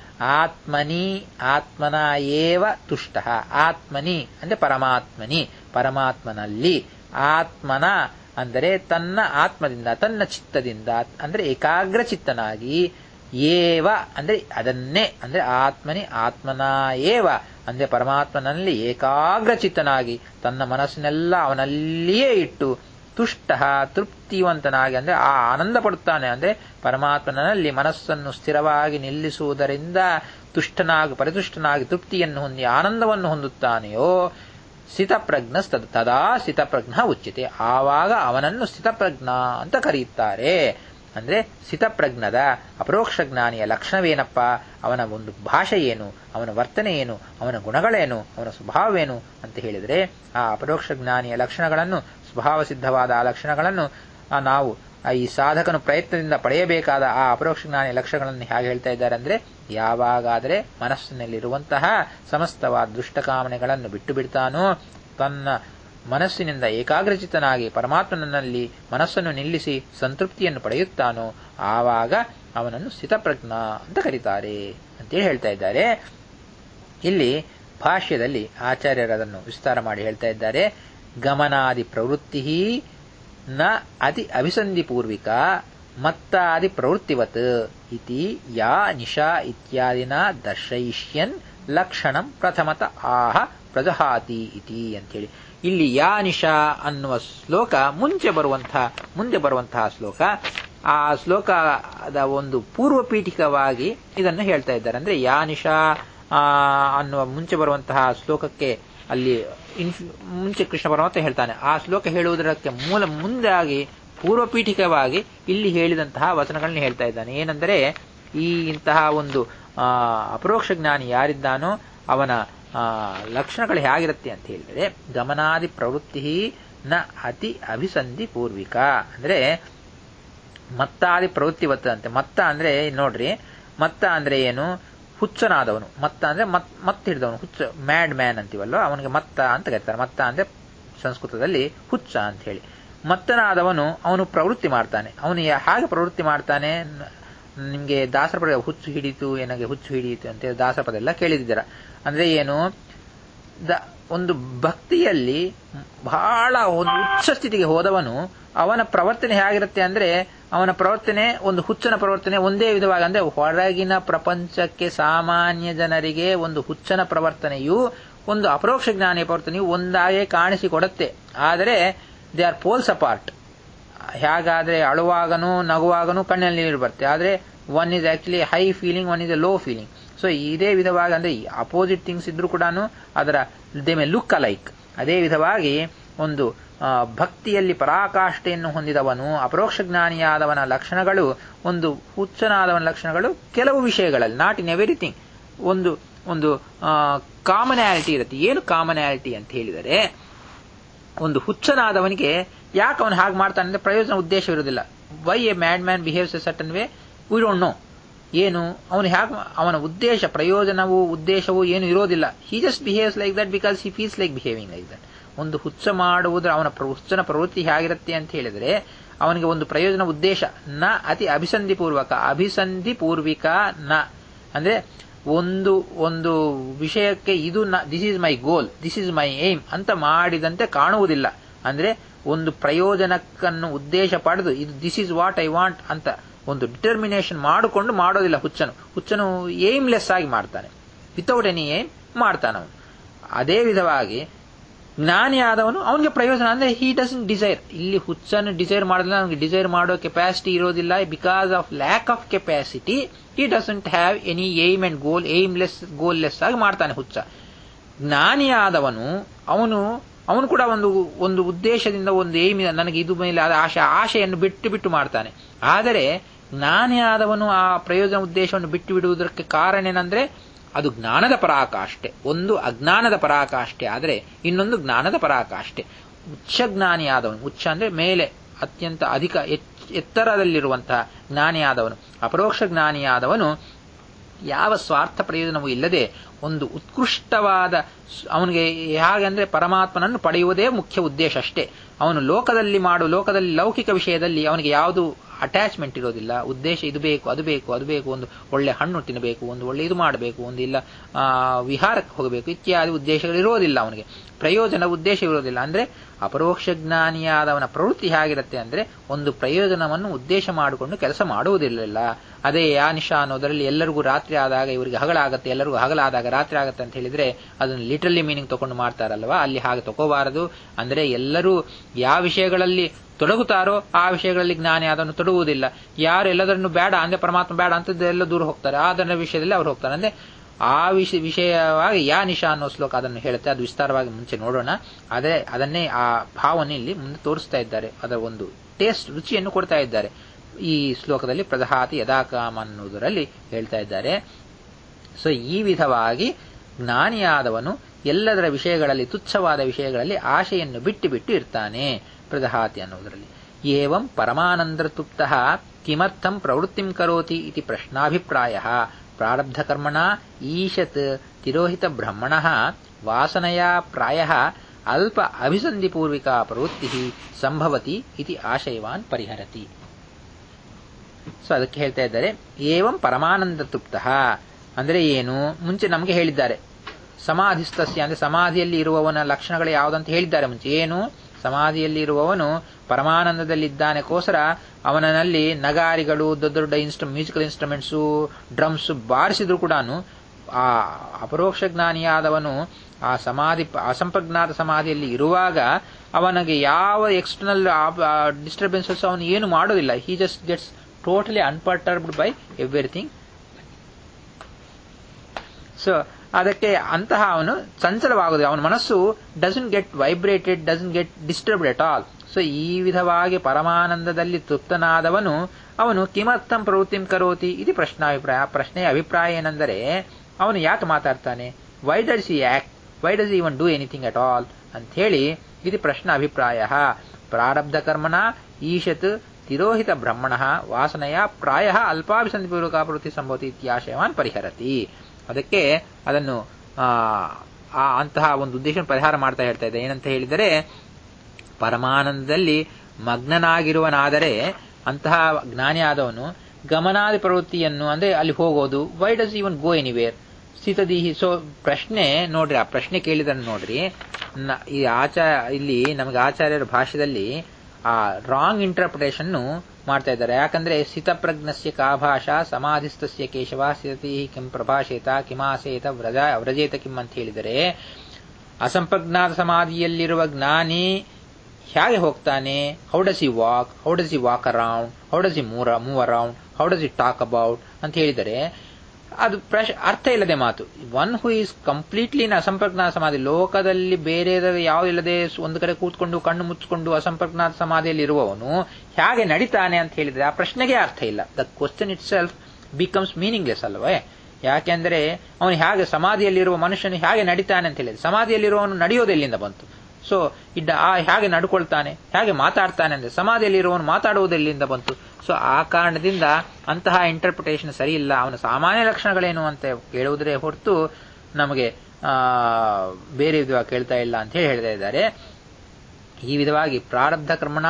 ಆತ್ಮನಿ ಆತ್ಮನ ಏವ ತುಷ್ಟ ಆತ್ಮನಿ ಅಂದ್ರೆ ಪರಮಾತ್ಮನಿ ಪರಮಾತ್ಮನಲ್ಲಿ ಆತ್ಮನ ಅಂದರೆ ತನ್ನ ಆತ್ಮದಿಂದ ತನ್ನ ಚಿತ್ತದಿಂದ ಅಂದ್ರೆ ಏಕಾಗ್ರ ಚಿತ್ತನಾಗಿ ಏವ ಅಂದ್ರೆ ಅದನ್ನೇ ಅಂದ್ರೆ ಆತ್ಮನಿ ಆತ್ಮನ ಏವ ಅಂದ್ರೆ ಪರಮಾತ್ಮನಲ್ಲಿ ಏಕಾಗ್ರ ಚಿತ್ತನಾಗಿ ತನ್ನ ಮನಸ್ಸಿನೆಲ್ಲ ಅವನಲ್ಲಿಯೇ ಇಟ್ಟು ತುಷ್ಟ ತೃಪ್ತಿವಂತನಾಗಿ ಅಂದ್ರೆ ಆ ಆನಂದ ಪಡುತ್ತಾನೆ ಅಂದ್ರೆ ಪರಮಾತ್ಮನಲ್ಲಿ ಮನಸ್ಸನ್ನು ಸ್ಥಿರವಾಗಿ ನಿಲ್ಲಿಸುವುದರಿಂದ ತುಷ್ಟನಾಗಿ ಪರಿತುಷ್ಟನಾಗಿ ತೃಪ್ತಿಯನ್ನು ಹೊಂದಿ ಆನಂದವನ್ನು ಹೊಂದುತ್ತಾನೆಯೋ ಸ್ಥಿತಪ್ರಜ್ಞ ತದಾ ಸ್ಥಿತಪ್ರಜ್ಞ ಉಚ್ಯತೆ ಆವಾಗ ಅವನನ್ನು ಸ್ಥಿತಪ್ರಜ್ಞ ಅಂತ ಕರೆಯುತ್ತಾರೆ ಅಂದ್ರೆ ಸ್ಥಿತಪ್ರಜ್ಞದ ಅಪರೋಕ್ಷ ಜ್ಞಾನಿಯ ಲಕ್ಷಣವೇನಪ್ಪ ಅವನ ಒಂದು ಭಾಷೆ ಏನು ಅವನ ವರ್ತನೆ ಏನು ಅವನ ಗುಣಗಳೇನು ಅವನ ಸ್ವಭಾವವೇನು ಅಂತ ಹೇಳಿದರೆ ಆ ಅಪರೋಕ್ಷ ಜ್ಞಾನಿಯ ಲಕ್ಷಣಗಳನ್ನು ಸ್ವಭಾವ ಸಿದ್ಧವಾದ ಆ ಲಕ್ಷಣಗಳನ್ನು ನಾವು ಈ ಸಾಧಕನು ಪ್ರಯತ್ನದಿಂದ ಪಡೆಯಬೇಕಾದ ಆ ಅಪರೋಕ್ಷ ಜ್ಞಾನಿಯ ಲಕ್ಷಣಗಳನ್ನು ಹೇಗೆ ಹೇಳ್ತಾ ಇದ್ದಾರೆ ಅಂದ್ರೆ ಯಾವಾಗಾದರೆ ಮನಸ್ಸಿನಲ್ಲಿರುವಂತಹ ಸಮಸ್ತವಾದ ದುಷ್ಟಕಾಮನೆಗಳನ್ನು ಬಿಟ್ಟು ಬಿಡ್ತಾನೋ ತನ್ನ ಮನಸ್ಸಿನಿಂದ ಏಕಾಗ್ರಚಿತನಾಗಿ ಪರಮಾತ್ಮನಲ್ಲಿ ಮನಸ್ಸನ್ನು ನಿಲ್ಲಿಸಿ ಸಂತೃಪ್ತಿಯನ್ನು ಪಡೆಯುತ್ತಾನೋ ಆವಾಗ ಅವನನ್ನು ಸ್ಥಿತಪ್ರಜ್ಞ ಅಂತ ಕರೀತಾರೆ ಅಂತೇಳಿ ಹೇಳ್ತಾ ಇದ್ದಾರೆ ಇಲ್ಲಿ ಭಾಷ್ಯದಲ್ಲಿ ಆಚಾರ್ಯರು ಅದನ್ನು ವಿಸ್ತಾರ ಮಾಡಿ ಹೇಳ್ತಾ ಇದ್ದಾರೆ ಗಮನಾದಿ ಪ್ರವೃತ್ತಿ ನ ಅತಿ ಅಭಿಸಂಧಿ ಪೂರ್ವಿಕ ಮತ್ತಾದಿ ಪ್ರವೃತ್ತಿವತ್ ಇತಿ ಯಾ ನಿಶಾ ಇತ್ಯಾದಿನ ದರ್ಶಯಿಷ್ಯನ್ ಲಕ್ಷಣಂ ಪ್ರಥಮತ ಆಹ ಪ್ರಜಹಾತಿ ಇತಿ ಅಂತೇಳಿ ಇಲ್ಲಿ ಯಾ ನಿಶಾ ಅನ್ನುವ ಶ್ಲೋಕ ಮುಂಚೆ ಬರುವಂತಹ ಮುಂದೆ ಬರುವಂತಹ ಶ್ಲೋಕ ಆ ಶ್ಲೋಕದ ಒಂದು ಪೂರ್ವ ಪೀಠಿಕವಾಗಿ ಇದನ್ನು ಹೇಳ್ತಾ ಇದ್ದಾರೆ ಅಂದ್ರೆ ಯಾ ನಿಶಾ ಅನ್ನುವ ಮುಂಚೆ ಬರುವಂತಹ ಶ್ಲೋಕಕ್ಕೆ ಅಲ್ಲಿ ಮುಂಚೆ ಕೃಷ್ಣ ಪರಮಾತ್ಮ ಹೇಳ್ತಾನೆ ಆ ಶ್ಲೋಕ ಹೇಳುವುದಕ್ಕೆ ಮೂಲ ಮುಂದಾಗಿ ಪೂರ್ವ ಪೀಠಿಕವಾಗಿ ಇಲ್ಲಿ ಹೇಳಿದಂತಹ ವಚನಗಳನ್ನ ಹೇಳ್ತಾ ಇದ್ದಾನೆ ಏನೆಂದರೆ ಈ ಇಂತಹ ಒಂದು ಅಪರೋಕ್ಷ ಜ್ಞಾನಿ ಯಾರಿದ್ದಾನೋ ಅವನ ಲಕ್ಷಣಗಳು ಹೇಗಿರುತ್ತೆ ಅಂತ ಹೇಳಿದರೆ ಗಮನಾದಿ ಪ್ರವೃತ್ತಿ ನ ಅತಿ ಅಭಿಸಂಧಿ ಪೂರ್ವಿಕ ಅಂದ್ರೆ ಮತ್ತಾದಿ ಪ್ರವೃತ್ತಿವತ್ತ ಅಂತೆ ಮತ್ತ ಅಂದ್ರೆ ನೋಡ್ರಿ ಮತ್ತ ಅಂದ್ರೆ ಏನು ಹುಚ್ಚನಾದವನು ಮತ್ತ ಅಂದ್ರೆ ಮತ್ ಮತ್ ಹಿಡಿದವನು ಹುಚ್ಚ ಮ್ಯಾಡ್ ಮ್ಯಾನ್ ಅಂತೀವಲ್ವ ಅವನಿಗೆ ಮತ್ತ ಅಂತ ಕರೀತಾರೆ ಮತ್ತ ಅಂದ್ರೆ ಸಂಸ್ಕೃತದಲ್ಲಿ ಹುಚ್ಚ ಅಂತ ಹೇಳಿ ಮತ್ತನಾದವನು ಅವನು ಪ್ರವೃತ್ತಿ ಮಾಡ್ತಾನೆ ಅವನು ಹಾಗೆ ಪ್ರವೃತ್ತಿ ಮಾಡ್ತಾನೆ ನಿಮ್ಗೆ ದಾಸರ ಪದ ಹುಚ್ಚು ಹಿಡಿತು ನನಗೆ ಹುಚ್ಚು ಹಿಡಿಯಿತು ಅಂತ ದಾಸರ ಪದ ಎಲ್ಲ ಕೇಳಿದ್ದೀರ ಅಂದ್ರೆ ಏನು ದ ಒಂದು ಭಕ್ತಿಯಲ್ಲಿ ಬಹಳ ಒಂದು ಉಚ್ಚ ಸ್ಥಿತಿಗೆ ಹೋದವನು ಅವನ ಪ್ರವರ್ತನೆ ಹೇಗಿರುತ್ತೆ ಅಂದ್ರೆ ಅವನ ಪ್ರವರ್ತನೆ ಒಂದು ಹುಚ್ಚನ ಪ್ರವರ್ತನೆ ಒಂದೇ ವಿಧವಾಗಿ ಅಂದ್ರೆ ಹೊರಗಿನ ಪ್ರಪಂಚಕ್ಕೆ ಸಾಮಾನ್ಯ ಜನರಿಗೆ ಒಂದು ಹುಚ್ಚನ ಪ್ರವರ್ತನೆಯು ಒಂದು ಅಪರೋಕ್ಷ ಜ್ಞಾನಿಯ ಪ್ರವರ್ತನೆಯು ಒಂದಾಗೇ ಕಾಣಿಸಿಕೊಡುತ್ತೆ ಆದರೆ ದೇ ಆರ್ ಪೋಲ್ಸ್ ಅಪಾರ್ಟ್ ಹೇಗಾದ್ರೆ ಅಳುವಾಗನೂ ನಗುವಾಗನೂ ಕಣ್ಣಲ್ಲಿ ನೀರು ಬರುತ್ತೆ ಆದರೆ one is actually high feeling one is a low feeling so ಇದೇ ವಿಧವಾಗಿ ಅಂದ್ರೆ ಅಪೋಸಿಟ್ ಥಿಂಗ್ಸ್ ಇದ್ರೂ ಕೂಡ ಅದರ ದೇ ಮೇ ಲುಕ್ ಅಲೈಕ್ ಅದೇ ವಿಧವಾಗಿ ಒಂದು ಭಕ್ತಿಯಲ್ಲಿ ಪರಾಕಾಷ್ಠೆಯನ್ನು ಹೊಂದಿದವನು ಅಪರೋಕ್ಷ ಜ್ಞಾನಿಯಾದವನ ಲಕ್ಷಣಗಳು ಒಂದು ಹುಚ್ಚನಾದವನ ಲಕ್ಷಣಗಳು ಕೆಲವು ವಿಷಯಗಳಲ್ಲಿ ನಾಟ್ ಇನ್ ಎವ್ರಿಥಿಂಗ್ ಒಂದು ಒಂದು ಕಾಮನ್ಯಾಲಿಟಿ ಇರುತ್ತೆ ಏನು ಕಾಮನ್ಯಾಲಿಟಿ ಅಂತ ಹೇಳಿದರೆ ಒಂದು ಹುಚ್ಚನಾದವನಿಗೆ ಯಾಕೆ ಅವನು ಹಾಗೆ ಮಾಡ್ತಾನೆ ಅಂದ್ರೆ ಪ್ರಯೋಜನ ಉದ್ದೇಶ ಇರುವುದಿಲ್ಲ why a mad man behaves a certain way we don't know ಏನು ಅವನು ಹ್ಯಾಕ್ ಅವನ ಉದ್ದೇಶ ಪ್ರಯೋಜನವು ಉದ್ದೇಶವು ಏನು ಇರೋದಿಲ್ಲ he just behaves like that because he feels like behaving like that ಒಂದು ಹುಚ್ಚ ಮಾಡುವುದರ ಅವನ ಹುಚ್ಚನ ಪ್ರವೃತ್ತಿ ಹೇಗಿರುತ್ತೆ ಅಂತ ಹೇಳಿದರೆ ಅವನಿಗೆ ಒಂದು ಪ್ರಯೋಜನ ಉದ್ದೇಶ ನ ಅತಿ ಅಭಿಸಂಧಿ ಪೂರ್ವಕ ಅಭಿಸಂಧಿ ಪೂರ್ವಿಕ ನ ಅಂದ್ರೆ ಒಂದು ಒಂದು ವಿಷಯಕ್ಕೆ ಇದು this is my goal this is my aim ಅಂತ ಮಾಡಿದಂತೆ ಕಾಣುವುದಿಲ್ಲ ಅಂದ್ರೆ ಒಂದು ಪ್ರಯೋಜನಕ್ಕನ್ನು ಉದ್ದೇಶ ಪಡೆದು ಇದು this is what I want ಅಂತ ಒಂದು ಡಿಟರ್ಮಿನೇಷನ್ ಮಾಡಿಕೊಂಡು ಮಾಡೋದಿಲ್ಲ ಹುಚ್ಚನು ಹುಚ್ಚನು ಏಮ್ಲೆಸ್ ಆಗಿ ಮಾಡ್ತಾನೆ ವಿತೌಟ್ ಎನಿ ಏಮ್ ಮಾಡ್ತಾನವನು ಅದೇ ವಿಧವಾಗಿ ಜ್ಞಾನಿ ಆದವನು ಅವನಿಗೆ ಪ್ರಯೋಜನ ಅಂದ್ರೆ ಹಿ ಡಸನ್ ಡಿಸೈರ್ ಇಲ್ಲಿ ಹುಚ್ಚನ್ನು ಡಿಸೈರ್ ಮಾಡೋದಿಲ್ಲ ಅವನಿಗೆ ಡಿಸೈರ್ ಮಾಡೋ ಕೆಪಾಸಿಟಿ ಇರೋದಿಲ್ಲ because of lack of capacity he doesn't have any aim and goal aimless goalless ಆಗಿ ಮಾಡ್ತಾನೆ ಹುಚ್ಚ ಜ್ಞಾನಿ ಆದವನು ಅವನು ಅವನು ಕೂಡ ಒಂದು ಒಂದು ಉದ್ದೇಶದಿಂದ ಒಂದು ಏಮ್ ನನಗೆ ಇದು ಮೇಲೆ ಆದ ಆಶೆ ಆಶೆಯನ್ನು ಬಿಟ್ಟು ಬಿಟ್ಟು ಮಾಡ್ತಾನೆ ಆದರೆ ಜ್ಞಾನಿ ಆದವನು ಆ ಪ್ರಯೋಜನ ಉದ್ದೇಶವನ್ನು ಬಿಟ್ಟು ಬಿಡುವುದಕ್ಕೆ ಕಾರಣ ಏನಂದ್ರೆ ಅದು ಜ್ಞಾನದ ಪರಾಕಾಷ್ಠೆ ಒಂದು ಅಜ್ಞಾನದ ಪರಾಕಾಷ್ಠೆ ಆದರೆ ಇನ್ನೊಂದು ಜ್ಞಾನದ ಪರಾಕಾಷ್ಠೆ ಉಚ್ಚ ಜ್ಞಾನಿ ಆದವನು ಉಚ್ಚ ಅಂದ್ರೆ ಮೇಲೆ ಅತ್ಯಂತ ಅಧಿಕ ಎತ್ತರದಲ್ಲಿರುವಂತಹ ಜ್ಞಾನಿಯಾದವನು ಅಪರೋಕ್ಷ ಜ್ಞಾನಿಯಾದವನು ಯಾವ ಸ್ವಾರ್ಥ ಪ್ರಯೋಜನವೂ ಇಲ್ಲದೆ ಒಂದು ಉತ್ಕೃಷ್ಟವಾದ ಅವನಿಗೆ ಹೇಗೆ ಅಂದ್ರೆ ಪರಮಾತ್ಮನನ್ನು ಪಡೆಯುವುದೇ ಮುಖ್ಯ ಉದ್ದೇಶ ಅಷ್ಟೇ ಅವನು ಲೋಕದಲ್ಲಿ ಮಾಡು ಲೋಕದಲ್ಲಿ ಲೌಕಿಕ ವಿಷಯದಲ್ಲಿ ಅವನಿಗೆ ಯಾವುದು ಅಟ್ಯಾಚ್ಮೆಂಟ್ ಇರೋದಿಲ್ಲ ಉದ್ದೇಶ ಇದು ಬೇಕು ಅದು ಬೇಕು ಅದು ಬೇಕು ಒಂದು ಒಳ್ಳೆ ಹಣ್ಣು ತಿನ್ನಬೇಕು ಒಂದು ಒಳ್ಳೆ ಇದು ಮಾಡಬೇಕು ಒಂದು ಇಲ್ಲ ವಿಹಾರಕ್ಕೆ ಹೋಗಬೇಕು ಇತ್ಯಾದಿ ಉದ್ದೇಶಗಳು ಇರೋದಿಲ್ಲ ಅವನಿಗೆ ಪ್ರಯೋಜನ ಉದ್ದೇಶ ಇರೋದಿಲ್ಲ ಅಂದ್ರೆ ಅಪರೋಕ್ಷ ಜ್ಞಾನಿಯಾದವನ ಪ್ರವೃತ್ತಿ ಹೇಗಿರುತ್ತೆ ಅಂದ್ರೆ ಒಂದು ಪ್ರಯೋಜನವನ್ನು ಉದ್ದೇಶ ಮಾಡಿಕೊಂಡು ಕೆಲಸ ಮಾಡುವುದಿಲ್ಲ ಅದೇ ಯಾನಿಶಾ ಅನ್ನೋದರಲ್ಲಿ ಎಲ್ಲರಿಗೂ ರಾತ್ರಿ ಆದಾಗ ಇವರಿಗೆ ಹಗಲಾಗತ್ತೆ ಎಲ್ಲರಿಗೂ ಹಗಲಾದಾಗ ರಾತ್ರಿ ಆಗತ್ತೆ ಅಂತ ಹೇಳಿದ್ರೆ ಅದನ್ನು ಲಿಟರಲಿ ಮೀನಿಂಗ್ ತಗೊಂಡು ಮಾಡ್ತಾರಲ್ವಾ ಅಲ್ಲಿ ಹಾಗೆ ತಗೋಬಾರದು ಅಂದ್ರೆ ಎಲ್ಲರೂ ಯಾವ ವಿಷಯಗಳಲ್ಲಿ ತೊಡಗುತ್ತಾರೋ ಆ ವಿಷಯಗಳಲ್ಲಿ ಜ್ಞಾನಿ ಅದನ್ನು ತೊಡಗುವುದಿಲ್ಲ ಯಾರು ಎಲ್ಲದನ್ನು ಬೇಡ ಅಂದ್ರೆ ಪರಮಾತ್ಮ ಬೇಡ ಅಂತದ್ದು ಎಲ್ಲ ದೂರ ಹೋಗ್ತಾರೆ ಅದನ್ನ ವಿಷಯದಲ್ಲಿ ಅವ್ರು ಹೋಗ್ತಾರೆ ಅಂದ್ರೆ ಆ ವಿಷಯ ವಿಷಯವಾಗಿ ಯಾ ನಿಶಾ ಅನ್ನೋ ಶ್ಲೋಕ ಅದನ್ನು ಹೇಳುತ್ತೆ ಅದು ವಿಸ್ತಾರವಾಗಿ ಮುಂಚೆ ನೋಡೋಣ ಆದರೆ ಅದನ್ನೇ ಆ ಭಾವನೆ ಇಲ್ಲಿ ಮುಂದೆ ತೋರಿಸ್ತಾ ಇದ್ದಾರೆ ಅದರ ಒಂದು ಟೇಸ್ಟ್ ರುಚಿಯನ್ನು ಕೊಡ್ತಾ ಇದ್ದಾರೆ ಈ ಶ್ಲೋಕದಲ್ಲಿ ಪ್ರದಹಾತಿ ಯದಾಕಾಮ ಅನ್ನುವುದರಲ್ಲಿ ಹೇಳ್ತಾ ಇದ್ದಾರೆ ಸೊ ಈ ವಿಧವಾಗಿ ಜ್ಞಾನಿಯಾದವನು ಎಲ್ಲದರ ವಿಷಯಗಳಲ್ಲಿ ತುಚ್ಛವಾದ ವಿಷಯಗಳಲ್ಲಿ ಆಶೆಯನ್ನು ಬಿಟ್ಟು ಬಿಟ್ಟು ಇರ್ತಾನೆ ಪ್ರದಹಾತಿ ಅನ್ನುವುದರಲ್ಲಿ ಏವಂ ಪರಮಾನಂದ್ರ ತುಪ್ತ ಕಿಮರ್ಥಂ ಪ್ರವೃತ್ತಿಂ ಕರೋತಿ ಇತಿ ಪ್ರಶ್ನಾಭಿಪ್ರಾಯ ಪ್ರಾರಬ್ಧಕರ್ಮಣ ಈಶತ್ ತಿರೋಹಿತ ಬ್ರಹ್ಮಣ ವಾಸನೆಯ ಪ್ರಾಯ ಅಲ್ಪ ಅಭಿಸಂಧಿಪೂರ್ವಿಕಾ ಪ್ರವೃತ್ತಿ ಸಂಭವತಿ ಇತಿ ಆಶಯವಾನ್ ಪರಿಹರತಿ ಸೊ ಅದಕ್ಕೆ ಹೇಳ್ತಾ ಇದ್ದಾರೆ ಏವಂ ಪರಮಾನಂದ ತುಪ್ತ ಅಂದ್ರೆ ಏನು ಮುಂಚೆ ನಮಗೆ ಹೇಳಿದ್ದಾರೆ ಸಮಾಧಿಸ್ತಸ್ಯ ಅಂದ್ರೆ ಸಮಾಧಿಯಲ್ಲಿ ಇರುವವನ ಲಕ್ಷಣಗಳು ಯಾವುದಂತ ಹೇಳಿದ್ದಾರೆ ಮುಂಚೆ ಏನು ಸಮಾಧಿಯಲ್ಲಿ ಇರುವವನು ಪರಮಾನಂದದಲ್ಲಿದ್ದಾನೆಗೋಸ್ಕರ ಅವನಲ್ಲಿ ನಗಾರಿಗಳು ದೊಡ್ಡ ದೊಡ್ಡ ಇನ್ಸ್ಟ್ರು ಮ್ಯೂಸಿಕಲ್ ಇನ್ಸ್ಟ್ರೂಮೆಂಟ್ಸು ಡ್ರಮ್ಸ್ ಬಾರಿಸಿದ್ರು ಕೂಡ ಆ ಅಪರೋಕ್ಷ ಜ್ಞಾನಿಯಾದವನು ಆ ಸಮಾಧಿ ಅಸಂಪ್ರಜ್ಞಾತ ಸಮಾಧಿಯಲ್ಲಿ ಇರುವಾಗ ಅವನಿಗೆ ಯಾವ ಎಕ್ಸ್ಟರ್ನಲ್ ಡಿಸ್ಟರ್ಬೆನ್ಸಸ್ ಅವನು ಏನು ಮಾಡೋದಿಲ್ಲ he just gets totally unperturbed by everything so ಅದಕ್ಕೆ ಅಂತಹ ಅವನು ಚಂಚಲವಾಗುವುದು ಅವನ ಮನಸ್ಸು doesn't get vibrated doesn't get disturbed at all so ಈ ವಿಧವಾಗಿ ಪರಮಾನಂದದಲ್ಲಿ ತೃಪ್ತನಾದವನು ಅವನು ಕಿಮರ್ಥಂ ಪ್ರವೃತ್ತಿಂ ಕರೋತಿ ಇದು ಪ್ರಶ್ನಾಭಿಪ್ರಾಯ ಪ್ರಶ್ನೆಯ ಅಭಿಪ್ರಾಯ ಏನೆಂದರೆ ಅವನು ಯಾಕೆ ಮಾತಾಡ್ತಾನೆ why does he act why does even do anything at all ಅಂತ ಹೇಳಿ ಇದು ಪ್ರಶ್ನ ಅಭಿಪ್ರಾಯ ಪ್ರಾರಬ್ಧ ಕರ್ಮನ ಈಶತ್ ತಿರೋಹಿತ ಬ್ರಹ್ಮಣ ವಾಸನೆಯ ಪ್ರಾಯ ಅಲ್ಪಾಭಿಸಂಧಿಪೂರ್ವಕ ಪ್ರವೃತ್ತಿ ಸಂಭವತಿ ಇತ್ಯಾಶಯವಾನ್ ಪರಿಹರತಿ ಅದಕ್ಕೆ ಅದನ್ನು ಆ ಅಂತಹ ಒಂದು ಉದ್ದೇಶ ಪರಿಹಾರ ಮಾಡ್ತಾ ಹೇಳ್ತಾ ಇದೆ ಏನಂತ ಹೇಳಿದರೆ ಪರಮಾನಂದದಲ್ಲಿ ಮಗ್ನನಾಗಿರುವನಾದರೆ ಅಂತಹ ಜ್ಞಾನಿ ಆದವನು ಗಮನಾದಿ ಪ್ರವೃತ್ತಿಯನ್ನು ಅಂದ್ರೆ ಅಲ್ಲಿ ಹೋಗೋದು why does even go anywhere ಸ್ಥಿತದೀಹಿ ಸೊ ಪ್ರಶ್ನೆ ನೋಡ್ರಿ ಆ ಪ್ರಶ್ನೆ ಕೇಳಿದನ್ನು ನೋಡ್ರಿ ಈ ಆಚಾರ ಇಲ್ಲಿ ನಮಗೆ ಆಚಾರ್ಯರ ಭಾಷೆಯಲ್ಲಿ ಆ ರಾಂಗ್ ಇಂಟರ್ಪ್ರಿಟೇಷನ್ ಮಾಡ್ತಾ ಇದ್ದಾರೆ ಯಾಕಂದ್ರೆ ಸ್ಥಿತಪ್ರಜ್ಞಸ್ಯ ಕಾ ಭಾಷಾ ಸಮಾಧಿಸ್ತಸ್ಯ ಕೇಶವ ಸ್ಥಿತಿ ಕಿಂ ಪ್ರಭಾಷೇತ ಕಿಮಾಸೇತ ವ್ರಜ ವ್ರಜೇತ ಕಿಂ ಅಂತ ಹೇಳಿದರೆ ಅಸಂಪ್ರಜ್ಞಾತ ಸಮಾಧಿಯಲ್ಲಿರುವ ಜ್ಞಾನಿ ಹೇಗೆ ಹೋಗ್ತಾನೆ how does he walk how does he walk around how does he move move around how does he talk about ಅಂತ ಹೇಳಿದರೆ ಅದು ಪ್ರಶ್ ಅರ್ಥ ಇಲ್ಲದೆ ಮಾತು one who is completely in ಅಸಂಪ್ರಜ್ಞಾತ ಸಮಾಧಿ ಲೋಕದಲ್ಲಿ ಬೇರೆ ಯಾವುದಿಲ್ಲದೆ ಒಂದು ಕಡೆ ಕೂತ್ಕೊಂಡು ಕಣ್ಣು ಮುಚ್ಚಿಕೊಂಡು ಅಸಂಪ್ರಜ್ಞಾತ ಸಮಾಧಿಯಲ್ಲಿ ಇರುವವನು ಹೇಗೆ ನಡೀತಾನೆ ಅಂತ ಹೇಳಿದ್ರೆ ಆ ಪ್ರಶ್ನೆಗೆ ಅರ್ಥ ಇಲ್ಲ the question itself becomes meaningless ಅಲ್ವೇ ಯಾಕೆಂದ್ರೆ ಅವನು ಹೇಗೆ ಸಮಾಧಿಯಲ್ಲಿರುವ ಮನುಷ್ಯನು ಹೇಗೆ ನಡೀತಾನೆ ಅಂತ ಹೇಳಿದ್ರೆ ಸಮಾಧಿಯಲ್ಲಿರುವವನು ನಡೆಯೋದೆಲ್ಲಿಂದ ಬಂತು ಸೊ ಇಡ್ಡ ಆ ಹೇಗೆ ನಡ್ಕೊಳ್ತಾನೆ ಹೇಗೆ ಮಾತಾಡ್ತಾನೆ ಅಂದ್ರೆ ಸಮಾಧಿಯಲ್ಲಿರುವವನು ಮಾತಾಡುವುದೆಲ್ಲಿಂದ ಬಂತು ಸೊ ಆ ಕಾರಣದಿಂದ ಅಂತಹ ಇಂಟರ್ಪ್ರಿಟೇಷನ್ ಸರಿ ಇಲ್ಲ ಅವನ ಸಾಮಾನ್ಯ ಲಕ್ಷಣಗಳೇನು ಅಂತ ಕೇಳುವುದರೇ ಹೊರತು ನಮಗೆ ಬೇರೆ ವಿಧವಾಗಿ ಕೇಳ್ತಾ ಇಲ್ಲ ಅಂತ ಹೇಳಿ ಹೇಳ್ತಾ ಇದ್ದಾರೆ ಈ ವಿಧವಾಗಿ ಪ್ರಾರಬ್ಧ ಕ್ರಮಣ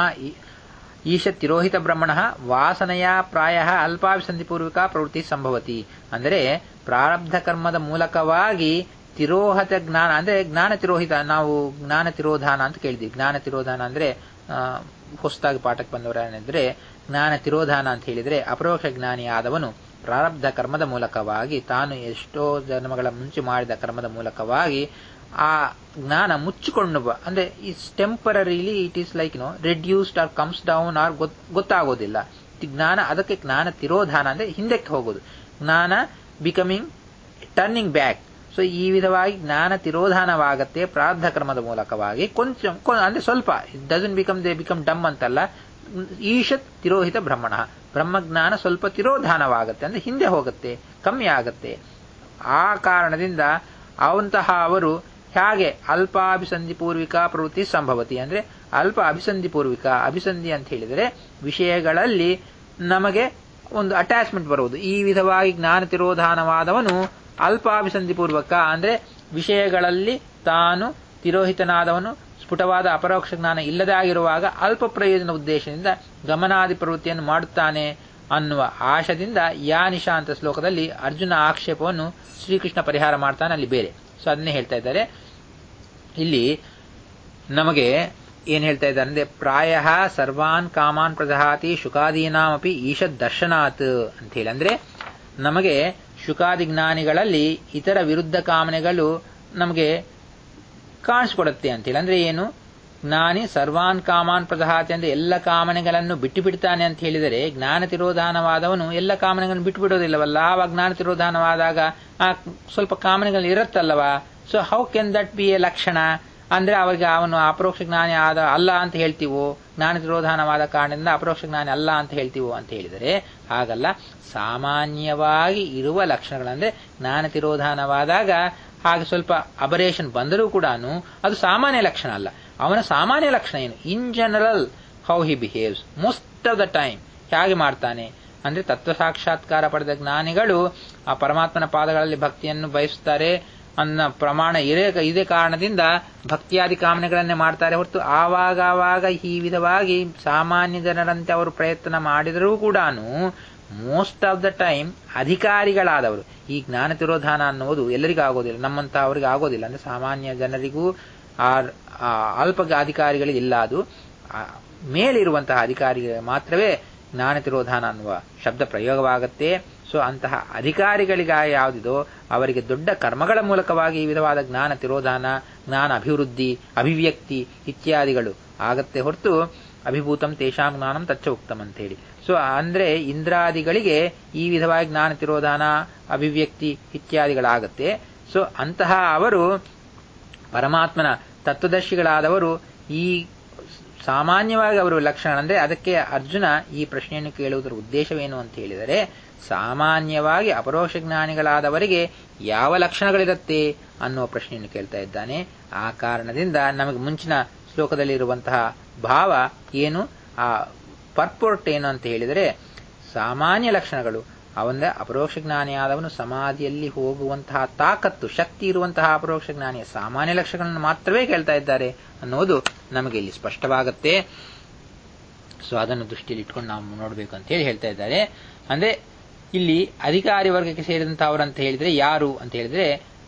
ಈಶ ತಿರೋಹಿತ ಬ್ರಹ್ಮಣ ವಾಸನೆಯ ಪ್ರಾಯ ಅಲ್ಪಾಭಿಸಂಧಿಪೂರ್ವಕ ಪ್ರವೃತ್ತಿ ಸಂಭವತಿ ಅಂದರೆ ಪ್ರಾರಬ್ಧ ಕರ್ಮದ ಮೂಲಕವಾಗಿ ತಿರೋಹತ ಜ್ಞಾನ ಅಂದ್ರೆ ಜ್ಞಾನ ತಿರೋಹಿತ ನಾವು ಜ್ಞಾನ ತಿರೋಧಾನ ಅಂತ ಕೇಳಿದ್ವಿ ಜ್ಞಾನ ತಿರೋಧಾನ ಅಂದ್ರೆ ಹೊಸದಾಗಿ ಪಾಠಕ್ಕೆ ಬಂದವರೇನೆಂದ್ರೆ ಜ್ಞಾನ ತಿರೋಧಾನ ಅಂತ ಹೇಳಿದ್ರೆ ಅಪರೋಕ್ಷ ಜ್ಞಾನಿ ಆದವನು ಪ್ರಾರಬ್ಧ ಕರ್ಮದ ಮೂಲಕವಾಗಿ ತಾನು ಎಷ್ಟೋ ಜನ್ಮಗಳ ಮುಂಚೆ ಮಾಡಿದ ಕರ್ಮದ ಮೂಲಕವಾಗಿ ಆ ಜ್ಞಾನ ಮುಚ್ಚಿಕೊಂಡು ಅಂದ್ರೆ is temporarily it is like no reduced or comes down or ಗೊತ್ತಾಗೋದಿಲ್ಲ ಜ್ಞಾನ ಅದಕ್ಕೆ ಜ್ಞಾನ ತಿರೋಧಾನ ಅಂದ್ರೆ ಹಿಂದಕ್ಕೆ ಹೋಗೋದು ಜ್ಞಾನ ಬಿಕಮಿಂಗ್ ಟರ್ನಿಂಗ್ ಬ್ಯಾಕ್ ಸೊ ಈ ವಿಧವಾಗಿ ಜ್ಞಾನ ತಿರೋಧಾನವಾಗತ್ತೆ ಪ್ರಾರಬ್ಧ ಕರ್ಮದ ಮೂಲಕವಾಗಿ ಕೊಂಚ ಅಂದ್ರೆ ಸ್ವಲ್ಪ ಡಸನ್ ಬಿಕಮ್ ದೇ ಬಿಕಮ್ ಡಮ್ ಅಂತಲ್ಲ ಈಶತ್ ತಿರೋಹಿತ ಬ್ರಹ್ಮಣ ಬ್ರಹ್ಮಜ್ಞಾನ ಸ್ವಲ್ಪ ತಿರೋಧಾನವಾಗತ್ತೆ ಅಂದ್ರೆ ಹಿಂದೆ ಹೋಗುತ್ತೆ ಕಮ್ಮಿ ಆಗತ್ತೆ ಆ ಕಾರಣದಿಂದ ಅವಂತಹ ಅವರು ಹೇಗೆ ಅಲ್ಪಾಭಿಸಂಧಿ ಪೂರ್ವಿಕ ಪ್ರವೃತ್ತಿ ಸಂಭವತಿ ಅಂದ್ರೆ ಅಲ್ಪ ಅಭಿಸಂಧಿ ಪೂರ್ವಿಕ ಅಭಿಸಂಧಿ ಅಂತ ಹೇಳಿದರೆ ವಿಷಯಗಳಲ್ಲಿ ನಮಗೆ ಒಂದು ಅಟ್ಯಾಚ್ಮೆಂಟ್ ಬರುವುದು ಈ ವಿಧವಾಗಿ ಜ್ಞಾನ ತಿರೋಧಾನವಾದವನು ಅಲ್ಪಾಭಿಸಂಧಿ ಪೂರ್ವಕ ಅಂದ್ರೆ ವಿಷಯಗಳಲ್ಲಿ ತಾನು ತಿರೋಹಿತನಾದವನು ಸ್ಫುಟವಾದ ಅಪರೋಕ್ಷ ಜ್ಞಾನ ಇಲ್ಲದೆ ಆಗಿರುವಾಗ ಅಲ್ಪ ಪ್ರಯೋಜನ ಉದ್ದೇಶದಿಂದ ಗಮನಾದಿ ಪ್ರವೃತ್ತಿಯನ್ನು ಮಾಡುತ್ತಾನೆ ಅನ್ನುವ ಆಶದಿಂದ ಯಾ ನಿಶಾ ಅಂತ ಶ್ಲೋಕದಲ್ಲಿ ಅರ್ಜುನ ಆಕ್ಷೇಪವನ್ನು ಶ್ರೀಕೃಷ್ಣ ಪರಿಹಾರ ಮಾಡ್ತಾನೆ ಅಲ್ಲಿ ಬೇರೆ ಸೊ ಅದನ್ನೇ ಹೇಳ್ತಾ ಇದ್ದಾರೆ ಇಲ್ಲಿ ನಮಗೆ ಏನ್ ಹೇಳ್ತಾ ಇದ್ದಾರೆ ಅಂದ್ರೆ ಪ್ರಾಯ ಸರ್ವಾನ್ ಕಾಮಾನ್ ಪ್ರದಹಾತಿ ಶುಕಾದೀನಾಮಪಿ ಈಶದ್ ದರ್ಶನಾತ್ ಅಂತ ಹೇಳಿ ಅಂದ್ರೆ ನಮಗೆ ಶುಕಾದಿ ಜ್ಞಾನಿಗಳಲ್ಲಿ ಇತರ ವಿರುದ್ಧ ಕಾಮನೆಗಳು ನಮಗೆ ಕಾಣಿಸ್ಕೊಡುತ್ತೆ ಅಂತೇಳಿ ಅಂದ್ರೆ ಏನು ಜ್ಞಾನಿ ಸರ್ವಾನ್ ಕಾಮಾನ್ ಪ್ರದಹಾತಿ ಅಂದ್ರೆ ಎಲ್ಲ ಕಾಮನೆಗಳನ್ನು ಬಿಟ್ಟು ಬಿಡ್ತಾನೆ ಅಂತ ಹೇಳಿದರೆ ಜ್ಞಾನ ತಿರೋಧಾನವಾದವನು ಎಲ್ಲ ಕಾಮನೆಗಳನ್ನು ಬಿಟ್ಟು ಬಿಡೋದಿಲ್ಲವಲ್ಲ ಆವಾಗ ಜ್ಞಾನ ತಿರೋಧಾನವಾದಾಗ ಆ ಸ್ವಲ್ಪ ಕಾಮನೆಗಳು ಇರುತ್ತಲ್ಲವಾ so how can that be a ಲಕ್ಷಣ ಅಂದ್ರೆ ಅವರಿಗೆ ಅವನು ಅಪರೋಕ್ಷ ಜ್ಞಾನಿ ಆದ ಅಲ್ಲ ಅಂತ ಹೇಳ್ತೀವೋ ಜ್ಞಾನ ತಿರೋಧಾನವಾದ ಕಾರಣದಿಂದ ಅಪರೋಕ್ಷ ಜ್ಞಾನಿ ಅಲ್ಲ ಅಂತ ಹೇಳ್ತೀವೋ ಅಂತ ಹೇಳಿದರೆ ಹಾಗಲ್ಲ ಸಾಮಾನ್ಯವಾಗಿ ಇರುವ ಲಕ್ಷಣಗಳಂದ್ರೆ ಜ್ಞಾನ ತಿರೋಧಾನವಾದಾಗ ಹಾಗೆ ಸ್ವಲ್ಪ ಅಬರೇಷನ್ ಬಂದರೂ ಕೂಡ ಅದು ಸಾಮಾನ್ಯ ಲಕ್ಷಣ ಅಲ್ಲ ಅವನ ಸಾಮಾನ್ಯ ಲಕ್ಷಣ ಏನು in general how he behaves most of the time ಹೇಗೆ ಮಾಡ್ತಾನೆ ಅಂದ್ರೆ ತತ್ವ ಸಾಕ್ಷಾತ್ಕಾರ ಪಡೆದ ಜ್ಞಾನಿಗಳು ಆ ಪರಮಾತ್ಮನ ಪಾದಗಳಲ್ಲಿ ಭಕ್ತಿಯನ್ನು ಬಯಸುತ್ತಾರೆ ಅನ್ನ ಪ್ರಮಾಣ ಇದೇ ಇದೇ ಕಾರಣದಿಂದ ಭಕ್ತಿಯಾದಿ ಕಾಮನೆಗಳನ್ನೇ ಮಾಡ್ತಾರೆ ಹೊರತು ಆವಾಗ ಆವಾಗ ಈ ವಿಧವಾಗಿ ಸಾಮಾನ್ಯ ಜನರಂತೆ ಅವರು ಪ್ರಯತ್ನ ಮಾಡಿದರೂ ಕೂಡ ಮೋಸ್ಟ್ ಆಫ್ ದ ಟೈಮ್ ಅಧಿಕಾರಿಗಳಾದವರು ಈ ಜ್ಞಾನ ತಿರೋಧಾನ ಅನ್ನುವುದು ಎಲ್ಲರಿಗೂ ಆಗೋದಿಲ್ಲ ನಮ್ಮಂತಹ ಅವರಿಗೆ ಆಗೋದಿಲ್ಲ ಅಂದ್ರೆ ಸಾಮಾನ್ಯ ಜನರಿಗೂ ಆ ಅಲ್ಪ ಅಧಿಕಾರಿಗಳಿಗೆ ಇಲ್ಲ ಅದು ಮೇಲಿರುವಂತಹ ಅಧಿಕಾರಿಗೆ ಮಾತ್ರವೇ ಜ್ಞಾನ ತಿರೋಧಾನ ಅನ್ನುವ ಶಬ್ದ ಪ್ರಯೋಗವಾಗುತ್ತೆ ಸೊ ಅಂತಹ ಅಧಿಕಾರಿಗಳಿಗ ಯಾವುದಿದೋ ಅವರಿಗೆ ದೊಡ್ಡ ಕರ್ಮಗಳ ಮೂಲಕವಾಗಿ ಈ ವಿಧವಾದ ಜ್ಞಾನ ತಿರೋಧಾನ ಜ್ಞಾನ ಅಭಿವೃದ್ಧಿ ಅಭಿವ್ಯಕ್ತಿ ಇತ್ಯಾದಿಗಳು ಆಗತ್ತೆ ಹೊರತು ಅಭಿಭೂತಂ ತೇಷಾಂ ಜ್ಞಾನಂ ತಚ್ಚ ಉಕ್ತಂ ಅಂತ ಹೇಳಿ ಸೊ ಅಂದ್ರೆ ಇಂದ್ರಾದಿಗಳಿಗೆ ಈ ವಿಧವಾಗಿ ಜ್ಞಾನ ತಿರೋಧಾನ ಅಭಿವ್ಯಕ್ತಿ ಇತ್ಯಾದಿಗಳಾಗತ್ತೆ ಸೊ ಅಂತಹ ಅವರು ಪರಮಾತ್ಮನ ತತ್ವದರ್ಶಿಗಳಾದವರು ಈ ಸಾಮಾನ್ಯವಾಗಿ ಅವರು ಲಕ್ಷಣ ಅಂದ್ರೆ ಅದಕ್ಕೆ ಅರ್ಜುನ ಈ ಪ್ರಶ್ನೆಯನ್ನು ಕೇಳುವುದರ ಉದ್ದೇಶವೇನು ಅಂತ ಹೇಳಿದರೆ ಸಾಮಾನ್ಯವಾಗಿ ಅಪರೋಕ್ಷ ಜ್ಞಾನಿಗಳಾದವರಿಗೆ ಯಾವ ಲಕ್ಷಣಗಳಿರುತ್ತೆ ಅನ್ನುವ ಪ್ರಶ್ನೆಯನ್ನು ಕೇಳ್ತಾ ಇದ್ದಾನೆ ಆ ಕಾರಣದಿಂದ ನಮಗೆ ಮುಂಚಿನ ಶ್ಲೋಕದಲ್ಲಿರುವಂತಹ ಭಾವ ಏನು ಆ ಪರ್ಪೋರ್ಟ್ ಏನು ಅಂತ ಹೇಳಿದರೆ ಸಾಮಾನ್ಯ ಲಕ್ಷಣಗಳು ಅವಂದ್ರೆ ಅಪರೋಕ್ಷ ಜ್ಞಾನಿಯಾದವನು ಸಮಾಧಿಯಲ್ಲಿ ಹೋಗುವಂತಹ ತಾಕತ್ತು ಶಕ್ತಿ ಇರುವಂತಹ ಅಪರೋಕ್ಷ ಜ್ಞಾನಿಯ ಸಾಮಾನ್ಯ ಲಕ್ಷಣಗಳನ್ನು ಮಾತ್ರವೇ ಕೇಳ್ತಾ ಇದ್ದಾರೆ ಅನ್ನೋದು ನಮಗೆ ಇಲ್ಲಿ ಸ್ಪಷ್ಟವಾಗುತ್ತೆ ಸೊ ಅದನ್ನು ದೃಷ್ಟಿಯಲ್ಲಿ ಇಟ್ಕೊಂಡು ನಾವು ನೋಡಬೇಕು ಅಂತ ಹೇಳಿ ಹೇಳ್ತಾ ಇದ್ದಾರೆ ಅಂದ್ರೆ ಇಲ್ಲಿ ಅಧಿಕಾರಿ ವರ್ಗಕ್ಕೆ ಸೇರಿದಂತಹವರು ಅಂತ ಹೇಳಿದ್ರೆ ಯಾರು ಅಂತ ಹೇಳಿದ್ರೆ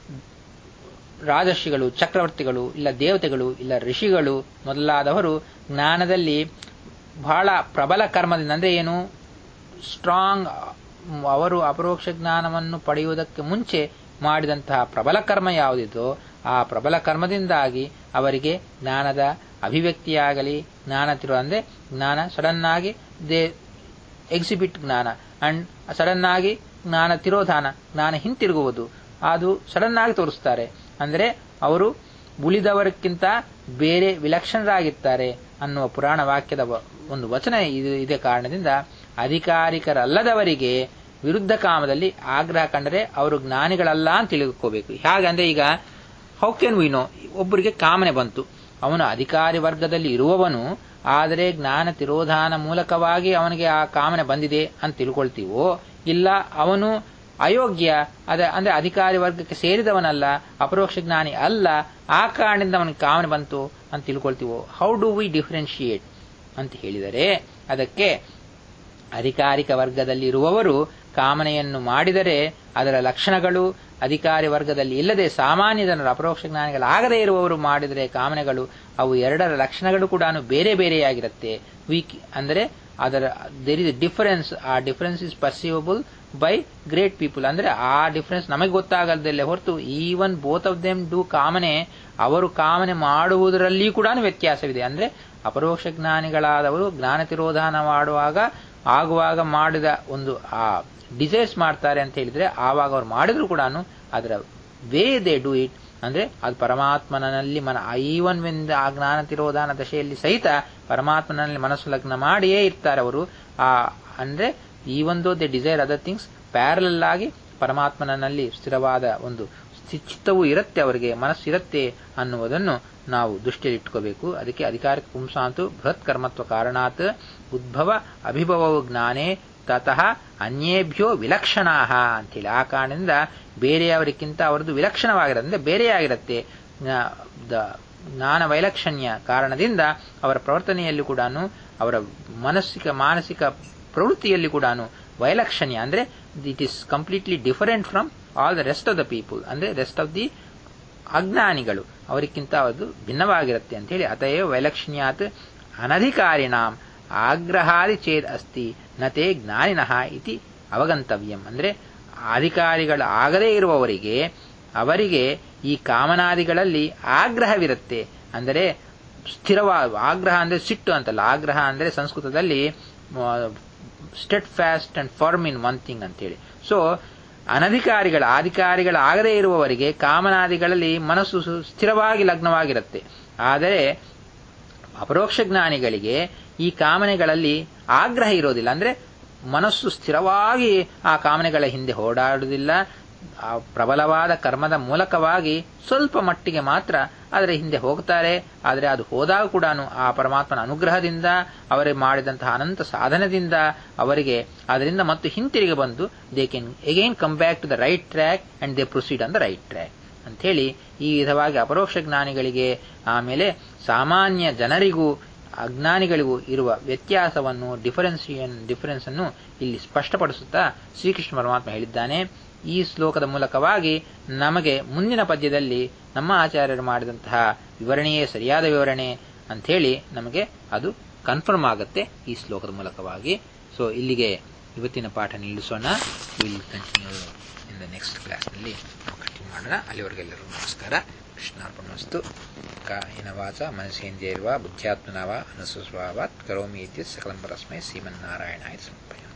ರಾಜರ್ಷಿಗಳು ಚಕ್ರವರ್ತಿಗಳು ಇಲ್ಲ ದೇವತೆಗಳು ಇಲ್ಲ ಋಷಿಗಳು ಮೊದಲಾದವರು ಜ್ಞಾನದಲ್ಲಿ ಬಹಳ ಪ್ರಬಲ ಕರ್ಮದಿಂದ ಅಂದ್ರೆ ಏನು ಸ್ಟ್ರಾಂಗ್ ಅವರು ಅಪರೋಕ್ಷ ಜ್ಞಾನವನ್ನು ಪಡೆಯುವುದಕ್ಕೆ ಮುಂಚೆ ಮಾಡಿದಂತಹ ಪ್ರಬಲ ಕರ್ಮ ಯಾವುದಿದೋ ಆ ಪ್ರಬಲ ಕರ್ಮದಿಂದಾಗಿ ಅವರಿಗೆ ಜ್ಞಾನದ ಅಭಿವ್ಯಕ್ತಿಯಾಗಲಿ ಜ್ಞಾನ ತಿರುವ ಅಂದ್ರೆ ಜ್ಞಾನ ಸಡನ್ ಆಗಿ ದೇ ಎಕ್ಸಿಬಿಟ್ ಜ್ಞಾನ ಅಂಡ್ ಸಡನ್ ಆಗಿ ಜ್ಞಾನ ತಿರೋಧಾನ ಜ್ಞಾನ ಹಿಂತಿರುಗುವುದು ಅದು ಸಡನ್ ಆಗಿ ತೋರಿಸ್ತಾರೆ ಅಂದ್ರೆ ಅವರು ಉಳಿದವರಕ್ಕಿಂತ ಬೇರೆ ವಿಲಕ್ಷಣರಾಗಿರ್ತಾರೆ ಅನ್ನುವ ಪುರಾಣ ವಾಕ್ಯದ ಒಂದು ವಚನ ಇದೆ ಕಾರಣದಿಂದ ಅಧಿಕಾರಿಕರಲ್ಲದವರಿಗೆ ವಿರುದ್ಧ ಕಾಮದಲ್ಲಿ ಆಗ್ರಹ ಕಂಡರೆ ಅವರು ಜ್ಞಾನಿಗಳಲ್ಲ ಅಂತ ತಿಳಿದುಕೋಬೇಕು ಹಾಗಂದ್ರೆ ಈಗ ಹೌ ಕ್ಯಾನ್ ವಿ ನೋ ಒಬ್ಬರಿಗೆ ಕಾಮನೆ ಬಂತು ಅವನು ಅಧಿಕಾರಿ ವರ್ಗದಲ್ಲಿ ಇರುವವನು ಆದರೆ ಜ್ಞಾನ ತಿರೋಧಾನ ಮೂಲಕವಾಗಿ ಅವನಿಗೆ ಆ ಕಾಮನೆ ಬಂದಿದೆ ಅಂತ ತಿಳ್ಕೊಳ್ತೀವೋ ಇಲ್ಲ ಅವನು ಅಯೋಗ್ಯ ಅದ ಅಂದ್ರೆ ಅಧಿಕಾರಿ ವರ್ಗಕ್ಕೆ ಸೇರಿದವನಲ್ಲ ಅಪರೋಕ್ಷ ಜ್ಞಾನಿ ಅಲ್ಲ ಆ ಕಾರಣದಿಂದ ಅವನಿಗೆ ಕಾಮನೆ ಬಂತು ಅಂತ ತಿಳ್ಕೊಳ್ತೀವೋ ಹೌ ಡು ವಿ ಡಿಫ್ರೆನ್ಶಿಯೇಟ್ ಅಂತ ಹೇಳಿದರೆ ಅದಕ್ಕೆ ಅಧಿಕಾರಿಕ ವರ್ಗದಲ್ಲಿರುವವರು ಕಾಮನೆಯನ್ನು ಮಾಡಿದರೆ ಅದರ ಲಕ್ಷಣಗಳು ಅಧಿಕಾರಿ ವರ್ಗದಲ್ಲಿ ಇಲ್ಲದೆ ಸಾಮಾನ್ಯ ಜನರು ಅಪರೋಕ್ಷ ಜ್ಞಾನಿಗಳಾಗದೇ ಇರುವವರು ಮಾಡಿದರೆ ಕಾಮನೆಗಳು ಅವು ಎರಡರ ಲಕ್ಷಣಗಳು ಕೂಡ ಬೇರೆ ಬೇರೆಯಾಗಿರುತ್ತೆ ವೀಕ್ ಅಂದರೆ ಅದರ ದೇರ್ ಇಸ್ ಡಿಫರೆನ್ಸ್ ಆ difference is perceivable by great people ಅಂದ್ರೆ ಆ ಡಿಫರೆನ್ಸ್ ನಮಗೆ ಗೊತ್ತಾಗಲ್ದಲ್ಲೇ ಹೊರತು even both of them do ಕಾಮನೆ ಅವರು ಕಾಮನೆ ಮಾಡುವುದರಲ್ಲಿ ಕೂಡ ವ್ಯತ್ಯಾಸವಿದೆ ಅಂದ್ರೆ ಅಪರೋಕ್ಷ ಜ್ಞಾನಿಗಳಾದವರು ಜ್ಞಾನ ತಿರೋಧಾನ ಮಾಡುವಾಗ ಆಗುವಾಗ ಮಾಡಿದ ಒಂದು ಆ ಡಿಸೈರ್ಸ್ ಮಾಡ್ತಾರೆ ಅಂತ ಹೇಳಿದ್ರೆ ಆವಾಗ ಅವ್ರು ಮಾಡಿದ್ರು ಕೂಡ ಅದರ ವೇ ದೇ ಡೂ ಇಟ್ ಅಂದ್ರೆ ಅದು ಪರಮಾತ್ಮನಲ್ಲಿ ಮನ ಈವನ್ ವೆನ್ ಆ ಜ್ಞಾನ ತಿರೋಧಾನ ದಶೆಯಲ್ಲಿ ಸಹಿತ ಪರಮಾತ್ಮನಲ್ಲಿ ಮನಸ್ಸು ಲಗ್ನ ಮಾಡಿಯೇ ಇರ್ತಾರೆ ಅವರು ಆ ಅಂದ್ರೆ even though they desire other things parallel ಆಗಿ ಪರಮಾತ್ಮನಲ್ಲಿ ಸ್ಥಿರವಾದ ಒಂದು ಚಿತ್ತವೂ ಇರುತ್ತೆ ಅವರಿಗೆ ಮನಸ್ಸು ಇರುತ್ತೆ ಅನ್ನುವುದನ್ನು ನಾವು ದೃಷ್ಟಿಯಲ್ಲಿ ಇಟ್ಕೋಬೇಕು ಅದಕ್ಕೆ ಅಧಿಕಾರಿಕ ಪುಂಸಾಂತು ಬೃಹತ್ ಕರ್ಮತ್ವ ಕಾರಣಾತ್ ಉದ್ಭವ ಅಭಿಭವವು ಜ್ಞಾನೇ ತತಃ ಅನ್ಯೇಭ್ಯೋ ವಿಲಕ್ಷಣಾ ಅಂತೇಳಿ ಆ ಕಾರಣದಿಂದ ಬೇರೆಯವರಿಗಿಂತ ಅವರದ್ದು ವಿಲಕ್ಷಣವಾಗಿರುತ್ತೆ ಅಂದ್ರೆ ಬೇರೆಯಾಗಿರುತ್ತೆ ಜ್ಞಾನ ವೈಲಕ್ಷಣ್ಯ ಕಾರಣದಿಂದ ಅವರ ಪ್ರವರ್ತನೆಯಲ್ಲಿ ಕೂಡ ಅವರ ಮನಸ್ಸಿಕ ಮಾನಸಿಕ ಪ್ರವೃತ್ತಿಯಲ್ಲಿ ಕೂಡ ವೈಲಕ್ಷಣ್ಯ ಅಂದ್ರೆ it is completely different from all the rest of the people ಅಂದ್ರೆ ರೆಸ್ಟ್ ಆಫ್ ದಿ ಅಜ್ಞಾನಿಗಳು ಅವರಿಗಿಂತ ಅದು ಭಿನ್ನವಾಗಿರುತ್ತೆ ಅಂತ ಹೇಳಿ ಅತಯವ ವೈಲಕ್ಷಣ್ಯಾತ್ ಅನಧಿಕಾರಿಣಾಂ ಆಗ್ರಹಾದಿ ಚೇದ್ ಅಸ್ತಿ ನತೆ ಜ್ಞಾನಿನಃ ಇತಿ ಅವಗಂತವ್ಯಂ ಅಂದ್ರೆ ಅಧಿಕಾರಿಗಳು ಆಗದೇ ಇರುವವರಿಗೆ ಅವರಿಗೆ ಈ ಕಾಮನಾದಿಗಳಲ್ಲಿ ಆಗ್ರಹವಿರುತ್ತೆ ಅಂದರೆ ಸ್ಥಿರವಾದ ಆಗ್ರಹ ಅಂದ್ರೆ ಸಿಟ್ಟು ಅಂತಲ್ಲ ಆಗ್ರಹ ಅಂದ್ರೆ ಸಂಸ್ಕೃತದಲ್ಲಿ steadfast and firm in one thing ಅಂತೇಳಿ ಸೊ ಅನಧಿಕಾರಿಗಳ ಅಧಿಕಾರಿಗಳ ಆಗದೇ ಇರುವವರಿಗೆ ಕಾಮನಾದಿಗಳಲ್ಲಿ ಮನಸ್ಸು ಸ್ಥಿರವಾಗಿ ಲಗ್ನವಾಗಿರುತ್ತೆ ಆದರೆ ಅಪರೋಕ್ಷ ಜ್ಞಾನಿಗಳಿಗೆ ಈ ಕಾಮನೆಗಳಲ್ಲಿ ಆಗ್ರಹ ಇರೋದಿಲ್ಲ ಅಂದ್ರೆ ಮನಸ್ಸು ಸ್ಥಿರವಾಗಿ ಆ ಕಾಮನೆಗಳ ಹಿಂದೆ ಓಡಾಡುವುದಿಲ್ಲ ಆ ಪ್ರಬಲವಾದ ಕರ್ಮದ ಮೂಲಕವಾಗಿ ಸ್ವಲ್ಪ ಮಟ್ಟಿಗೆ ಮಾತ್ರ ಅದರ ಹಿಂದೆ ಹೋಗ್ತಾರೆ ಆದರೆ ಅದು ಹೋದಾಗ ಕೂಡ ಆ ಪರಮಾತ್ಮನ ಅನುಗ್ರಹದಿಂದ ಅವರೇ ಮಾಡಿದಂತಹ ಅನಂತ ಸಾಧನದಿಂದ ಅವರಿಗೆ ಅದರಿಂದ ಮತ್ತು ಹಿಂತಿರುಗಿ ಬಂದು they can again come back to the right track and they proceed on the right track ಅಂಥೇಳಿ ಈ ವಿಧವಾಗಿ ಅಪರೋಕ್ಷ ಜ್ಞಾನಿಗಳಿಗೆ ಆಮೇಲೆ ಸಾಮಾನ್ಯ ಜನರಿಗೂ ಅಜ್ಞಾನಿಗಳಿಗೂ ಇರುವ ವ್ಯತ್ಯಾಸವನ್ನು ಡಿಫರೆನ್ಸಿಯನ್ ಡಿಫರೆನ್ಸ್ ಅನ್ನು ಇಲ್ಲಿ ಸ್ಪಷ್ಟಪಡಿಸುತ್ತಾ ಶ್ರೀಕೃಷ್ಣ ಪರಮಾತ್ಮ ಹೇಳಿದ್ದಾನೆ ಈ ಶ್ಲೋಕದ ಮೂಲಕವಾಗಿ ನಮಗೆ ಮುಂದಿನ ಪದ್ಯದಲ್ಲಿ ನಮ್ಮ ಆಚಾರ್ಯರು ಮಾಡಿದಂತಹ ವಿವರಣೆಯೇ ಸರಿಯಾದ ವಿವರಣೆ ಅಂಥೇಳಿ ನಮಗೆ ಅದು ಕನ್ಫರ್ಮ್ ಆಗುತ್ತೆ ಈ ಶ್ಲೋಕದ ಮೂಲಕವಾಗಿ ಸೊ ಇಲ್ಲಿಗೆ ಇವತ್ತಿನ ಪಾಠ ನಿಲ್ಲಿಸೋಣ will continue in the next ಕ್ಲಾಸ್ನಲ್ಲಿ ನಾವು ಕಂಟಿನ್ಯೂ ಮಾಡೋಣ ಅಲ್ಲಿವರೆಗೆಲ್ಲರೂ ನಮಸ್ಕಾರ ಕೃಷ್ಣಾರ್ಪಣಸ್ತು ಕಾಯಿನ ವಾಚ ಮನಸ್ಸೇಂದ್ರಿಯರ್ವ ಬುದ್ಧ್ಯಾತ್ಮನವ ಅನುಸ್ವಭಾವಾತ್ ಕರೋಮಿ ಇತ್ಯ ಸಕಲಂ ಪರಸ್ಮೈ ಶ್ರೀಮನ್ನಾರಾಯಣಾಯ ಸಮರ್ಪಯಾಮಿ